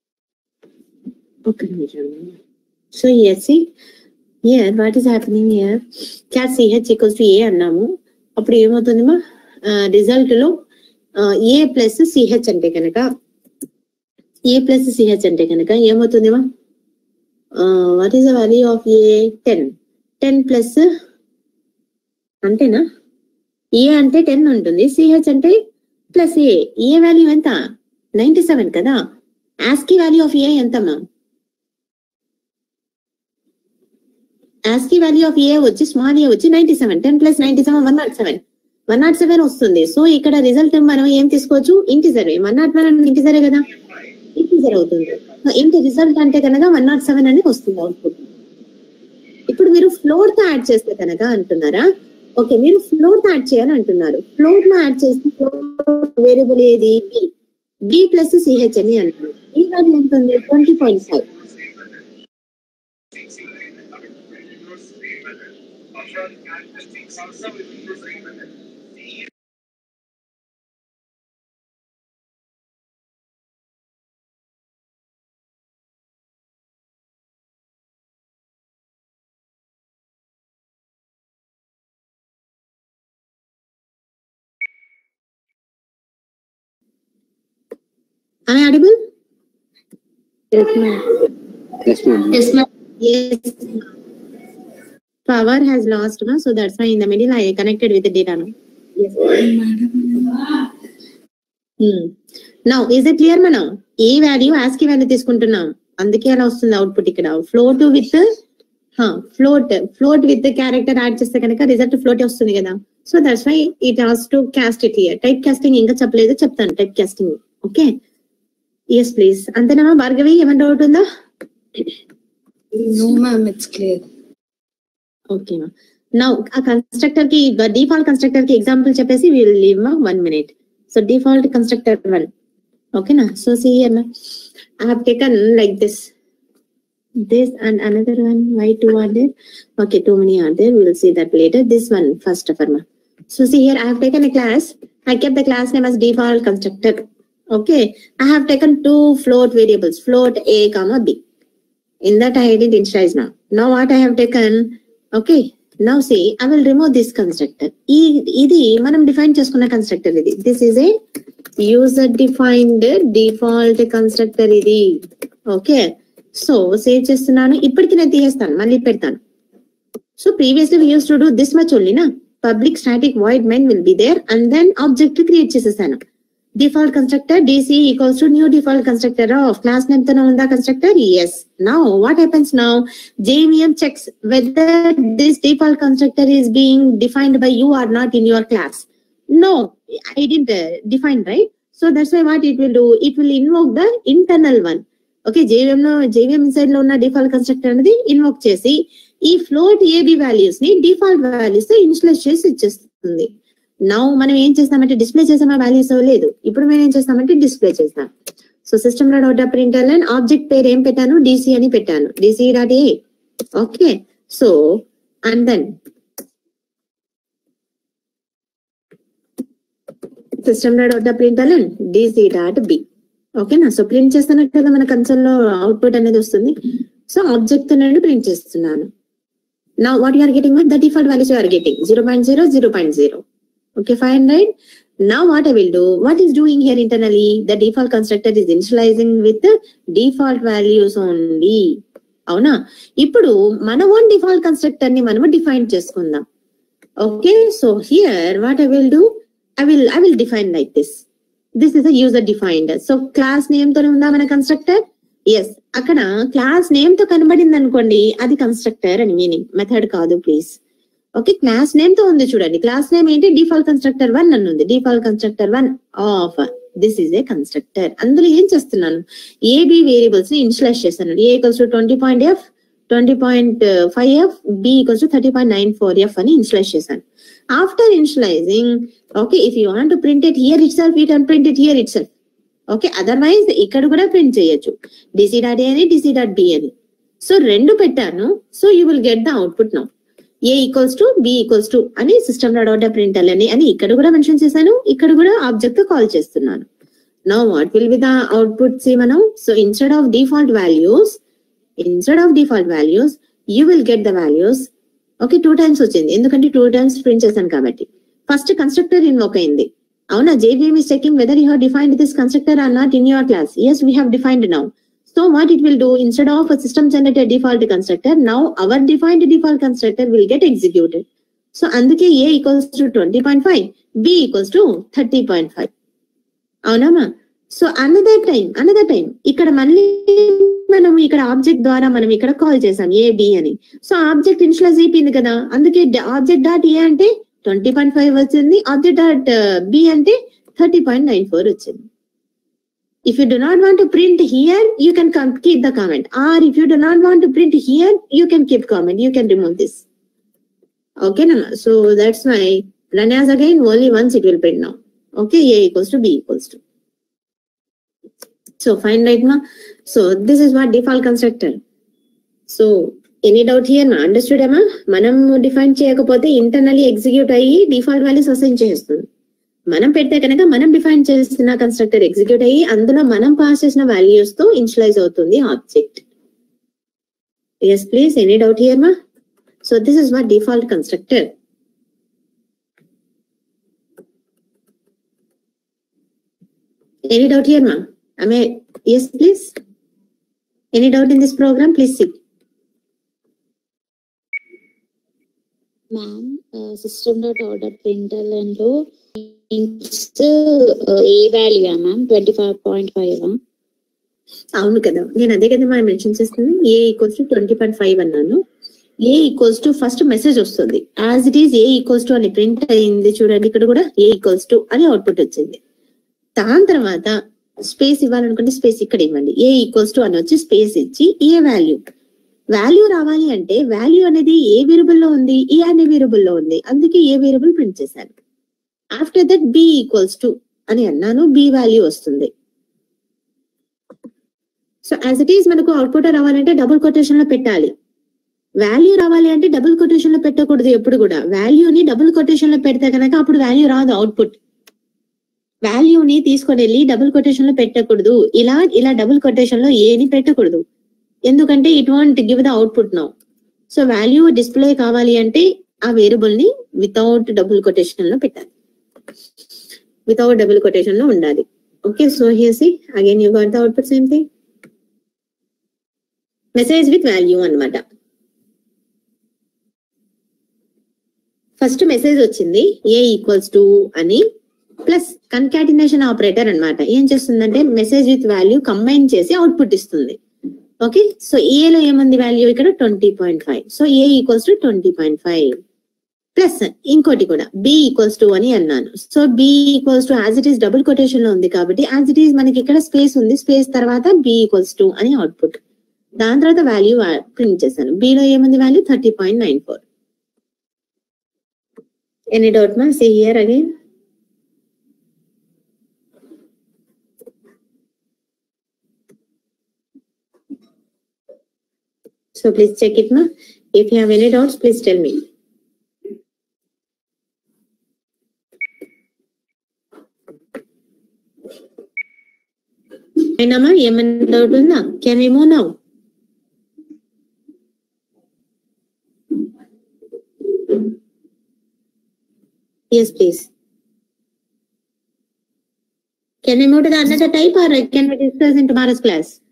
ఒక నిమిషం so yes here what is happening here cat CH equals to A అన్నాము అప్పుడు ఏమవుతుంది మా రిజల్ట్ లో ఏ ప్లస్ సిహెచ్ అంటే కనుక ఏ ప్లస్ సిహెచ్ అంటే కనుక ఏమవుతుంది మా what is the value of A ten ten plus అంతేనా ఏ అంటే టెన్ ఉంటుంది సిహెచ్ అంటే ప్లస్ ఏ ఏ వాల్యూ ఎంత నైన్టీ సెవెన్ కదా ఆస్కీ వాల్యూ ఆఫ్ ఏ ఎంతమ్మా ఆస్కీ వాల్యూ ఆఫ్ ఏ వచ్చి స్మాల్ ఏ వచ్చి ninety seven ten plus ninety seven one nought seven one nought seven వస్తుంది సో ఇక్కడ రిజల్ట్ మనం ఏం తీసుకోవచ్చు ఇంటిజర్ వన్ నాట్ వన్ ఇంటిజరే కదా ఇంటిజర్ అవుతుంది ఇంటి రిజల్ట్ అంటే కనుక వన్ నాట్ సెవెన్ అనేది వస్తుంది అవుట్పుట్ ఇప్పుడు మీరు ఫ్లోర్ తో యాడ్ చేస్తే కనుక అంటున్నారా ఓకే మీరు ఫ్లోర్ తో యాడ్ చేయాలి అంటున్నారు ఫ్లోర్ లో యాడ్ చేస్తే వేరియబుల్ ఏది బి ప్లస్ సిహెచ్ అని అంటున్నారు ఈ వాల్యూ ఎంత ఉంది twenty point five Am I audible? Yes ma'am Yes. Power has lost, no? so that's why in the middle I connected with the data. No? Yes. Hmm. Now, is it clear మనం ఏ వాల్యూ ఆస్కి వాల్యూ తీసుకుంటున్నాం అందుకే అలా వస్తుంది అవుట్పుట్ ఇక్కడ float with float float with character add చేస్తే కనుక రిజల్ట్ ఫ్లోట్ వస్తుంది కదా so that's why it has to cast it here type casting ఇంకా చెప్పలేదు చెప్తాను type casting okay yes please అంతేనా భార్గవి ఏమైనా డౌట్ ఉందా no ma'am it's clear okay మా నౌ ఆ కన్స్ట్రక్టర్ కి డిఫాల్ట్ కన్స్ట్రక్టర్ కి ఎగ్జాంపుల్ చెప్పేసి విల్ లీవ్ మా one minute so default constructor one ఓకేనా సో సి హియర్ నా I have taken like this this and another one why two are there okay too many are there will see that later this one first of మా so see here I have taken a class I kept the class name as default constructor okay i have taken two float variables float a comma b in that i didn't initialize now now what i have taken okay now see i will remove this constructor ఈ ఇది మనం డిఫైన్ చేసుకున్న కన్స్ట్రక్టర్ ఇది this is a user defined default constructor ఇది ఓకే సో సేవ్ చేస్తున్నాను ఇప్పటికి నేను తీసేస్తాను మళ్ళీ పెడతాను so previously we use to do this much only నా public static void main will be there and then object create చేసేసాను default constructor dc equals to new default constructor of class name తో ఉందా constructor yes now what happens now jvm checks whether this default constructor is being defined by you or not in your class no i didn't uh, define right so that's why what it will do it will invoke the internal one okay JVM లో జేవిఎం ఇన్సైడ్ లో ఉన్న డిఫాల్ట్ కన్స్ట్రక్టర్ అనేది ఇన్వోక్ చేసి ఈ ఫ్లోట్ ఏబి వాల్యూస్ ని డిఫాల్ట్ వాల్యూస్ తో ఇన్స్టలైజ్ చేసి ఇచ్చేస్తుంది నౌ మనం ఏం చేస్తామంటే డిస్ప్లే చేసామా వాల్యూస్ లేదు ఇప్పుడు మేము ఏం చేస్తామంటే డిస్ప్లే చేస్తాం సో సిస్టమ్ లో డాట్ ప్రింటర్ లైన్ ఆబ్జెక్ట్ పేరు ఏం పెట్టాను డిసి అని పెట్టాను DC dot A okay so and then system లో dot printer line DC dot B ఓకేనా సో ప్రింట్ చేస్తున్నట్టు కదా మన కన్సోల్ లో అవుట్పుట్ అనేది వస్తుంది సో ఆబ్జెక్ట్ నుండి ప్రింట్ చేస్తున్నాను నా what you are getting the default values you are getting zero point zero zero point zero Okay, fine, right? Now what I will do, what is doing here internally? The default constructor is initializing with the default values only. అవునా ఇప్పుడు మన ఓన్ డిఫాల్ట్ కన్స్ట్రక్టర్ ని మనము డిఫైన్ చేసుకుందాం okay so here what I will do I will I will define like this this is a user defined so class name తోనే ఉందా మన కన్స్ట్రక్టర్ ఎస్ అక్కడ క్లాస్ నేమ్ తో కనబడింది అనుకోండి అది కన్స్ట్రక్టర్ అని మీనింగ్ మెథడ్ కాదు ప్లీజ్ ఓకే క్లాస్ నేమ్ తో ఉంది చూడండి క్లాస్ నేమ్ ఏంటి డిఫాల్ట్ కన్స్ట్రక్టర్ వన్ అని ఉంది default constructor one of this is a constructor అందులో ఏం చేస్తున్నాను ఏబి వేరియబుల్స్ ని ఇన్స్లైజ్ చేస్తాను A equals to twenty point F twenty point five F B equals to thirty point nine four F అని ఇన్స్లైజ్ చేశాను after initializing okay if you want print it here itself it and print it here itself okay otherwise ఇక్కడ కూడా ప్రింట్ చేయొచ్చు డిసి డాట్ ఏ అని డిసి డాట్ బి అని సో రెండు పెట్టాను so you will get the output now A equals to be equals to అని సిస్టమ్ డాట్ ప్రింట్ అని అని ఇక్కడ కూడా మెన్షన్ చేశాను ఇక్కడ కూడా ఆబ్జెక్ట్ తో కాల్ చేస్తున్నాను no what will be the output see మనం so instead of default values instead of default values you will get the values okay two times వచ్చింది ఎందుకంటే టూ టైమ్స్ ప్రింట్ చేశాను కాబట్టి ఫస్ట్ కన్స్ట్రక్టర్ ఇన్వోక్ అయింది అవునా JVM is checking whether you have defined this constructor or not in your class yes we have defined now So what it will do instead of a system generated default constructor, now our defined default constructor will get executed. So అందుకే A equals to 20.5, B equals to 30.5. అవునమ్మా so another time another time ఇక్కడ మళ్ళీ మనం ఇక్కడ ఆబ్జెక్ట్ ద్వారా మనం ఇక్కడ కాల్ చేసాం ఏ బి అని సో ఆబ్జెక్ట్ ఇన్షియలైజ్ అయిపోయింది కదా అందుకే ఆబ్జెక్ట్ డాట్ ఏ అంటే ట్వంటీ పాయింట్ ఫైవ్ వచ్చింది ఆబ్జెక్ట్ డాట్ బి అంటే థర్టీ పాయింట్ నైన్ ఫోర్ వచ్చింది if you do not want to print here you can come, keep the comment or if you do not want to print here you can keep comment you can remove this okay Nama? so that's why run as again only once it will print now okay a equals to b equals to so fine right now so this is what default constructor so any doubt here నా అండర్స్టూడ్ ఏమా మనం డిఫైన్ చేయకపోతే ఇంటర్నల్లీ ఎగ్జిక్యూట్ అయ్యి డిఫాల్ట్ వాల్యూస్ అసైన్ చేస్తుంది మనం పెడితే కనుక మనం డిఫైన్ చేసిన కన్స్ట్రక్టర్ ఎగ్జిక్యూట్ అయ్యి అందులో మనం పాస్ చేసిన వాల్యూస్ తో ఇన్షియలైజ్ అవుతుంది object yes please any doubt here మా so this is what default constructor any doubt here మా Am I, yes, please? Any doubt in this program? Please see. Ma'am system dot order printer లో A value ma'am twenty five point five అవును కదా నేను అదే కదా మనం మెన్షన్ చేస్తుంది A equals to twenty point five అన్నాను A equals to first message వస్తుంది as it is A equals to అని ప్రింట్ అయింది చూడండి ఇక్కడ కూడా ఏ ఈక్వల్స్ టు అని అవుట్పుట్ వచ్చింది దాని తర్వాత స్పేస్ ఇవ్వాలనుకుంటే స్పేస్ ఇక్కడ ఇవ్వండి ఏ ఈక్వల్స్ టు అని వచ్చి స్పేస్ ఇచ్చి ఏ వాల్యూ వాల్యూ రావాలి అంటే వాల్యూ అనేది ఏ వేరియబుల్ లో ఉంది ఏ అనే వేరియబుల్ లో ఉంది అందుకే ఏ వేరియబుల్ ప్రింట్ చేశాను after that B equals to అని అన్నాను బి వాల్యూ వస్తుంది సో యాజ్ ఇట్ ఈస్ మనకు అవుట్పుట్ రావాలంటే డబుల్ కొటేషన్ లో పెట్టాలి వాల్యూ రావాలి అంటే డబుల్ కొటేషన్ లో పెట్టకూడదు ఎప్పుడు కూడా వాల్యూని డబుల్ కొటేషన్ లో పెడితే కనుక అప్పుడు వాల్యూ రాదు అవుట్పుట్ వాల్యూని తీసుకొని వెళ్ళి డబుల్ కొటేషన్ లో పెట్టకూడదు ఇలా ఇలా డబుల్ కొటేషన్ లో ఏని పెట్టకూడదు ఎందుకంటే it won't give the output now so value display కావాలి అంటే ఆ వేరియబుల్ ని వితౌట్ డబుల్ కొటేషన్ లో పెట్టాలి వితౌట్ డబుల్ కొటేషన్ లో ఉండాలి okay so here see again you got the output same thing message with value అన్నమాట ఫస్ట్ మెసేజ్ వచ్చింది ఏ ఈక్వల్స్ టు అని ప్లస్ కన్కాటినేషన్ ఆపరేటర్ అన్నమాట ఏం చేస్తుందంటే మెసేజ్ విత్ వాల్యూ కంబైన్ చేసి అవుట్పుట్ ఇస్తుంది ఓకే సో ఏలో ఏముంది వాల్యూ ఇక్కడ twenty point five so A equals to twenty point five plus ఇంకోటి కూడా బి ఈక్వల్స్ టు అని అన్నాను so B equals to as it is double quotation లో ఉంది కాబట్టి యాజ్ ఇట్ ఈస్ మనకి ఇక్కడ స్పేస్ ఉంది స్పేస్ తర్వాత బి ఈక్వల్స్ టు అని అవుట్పుట్ దాని తర్వాత వాల్యూ ప్రింట్ చేశాను B లో ఏముంది value thirty point nine four any doubt మా see here again So please check it, ma. If you have any doubts, please tell me. అయినామా ఏమైనా డౌట్ ఉందా can we move now Yes, please. Can we move to the another type or can we discuss in tomorrow's class?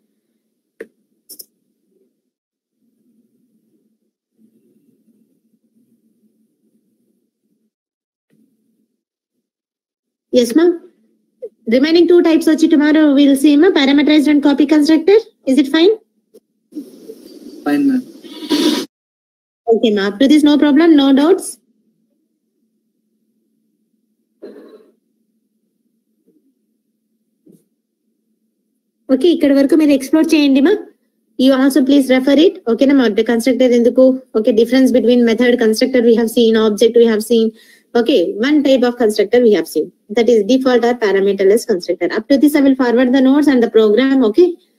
Yes, ma'am. Remaining two types వచ్చి tomorrow we'll see, ma. Parameterized and copy constructor. Is it fine? Fine ma'am Okay, ma. Up to this, no problem, no doubts. Okay ఇక్కడ వరకు మీరు ఎక్స్ప్లోర్ చేయండి మా you also please refer it ఓకేనా మా కన్స్ట్రక్టర్ ఎందుకు okay difference between method constructor we have seen object we have seen okay one type of constructor we have seen that is default or parameterless constructor up to this i will forward the notes and the program okay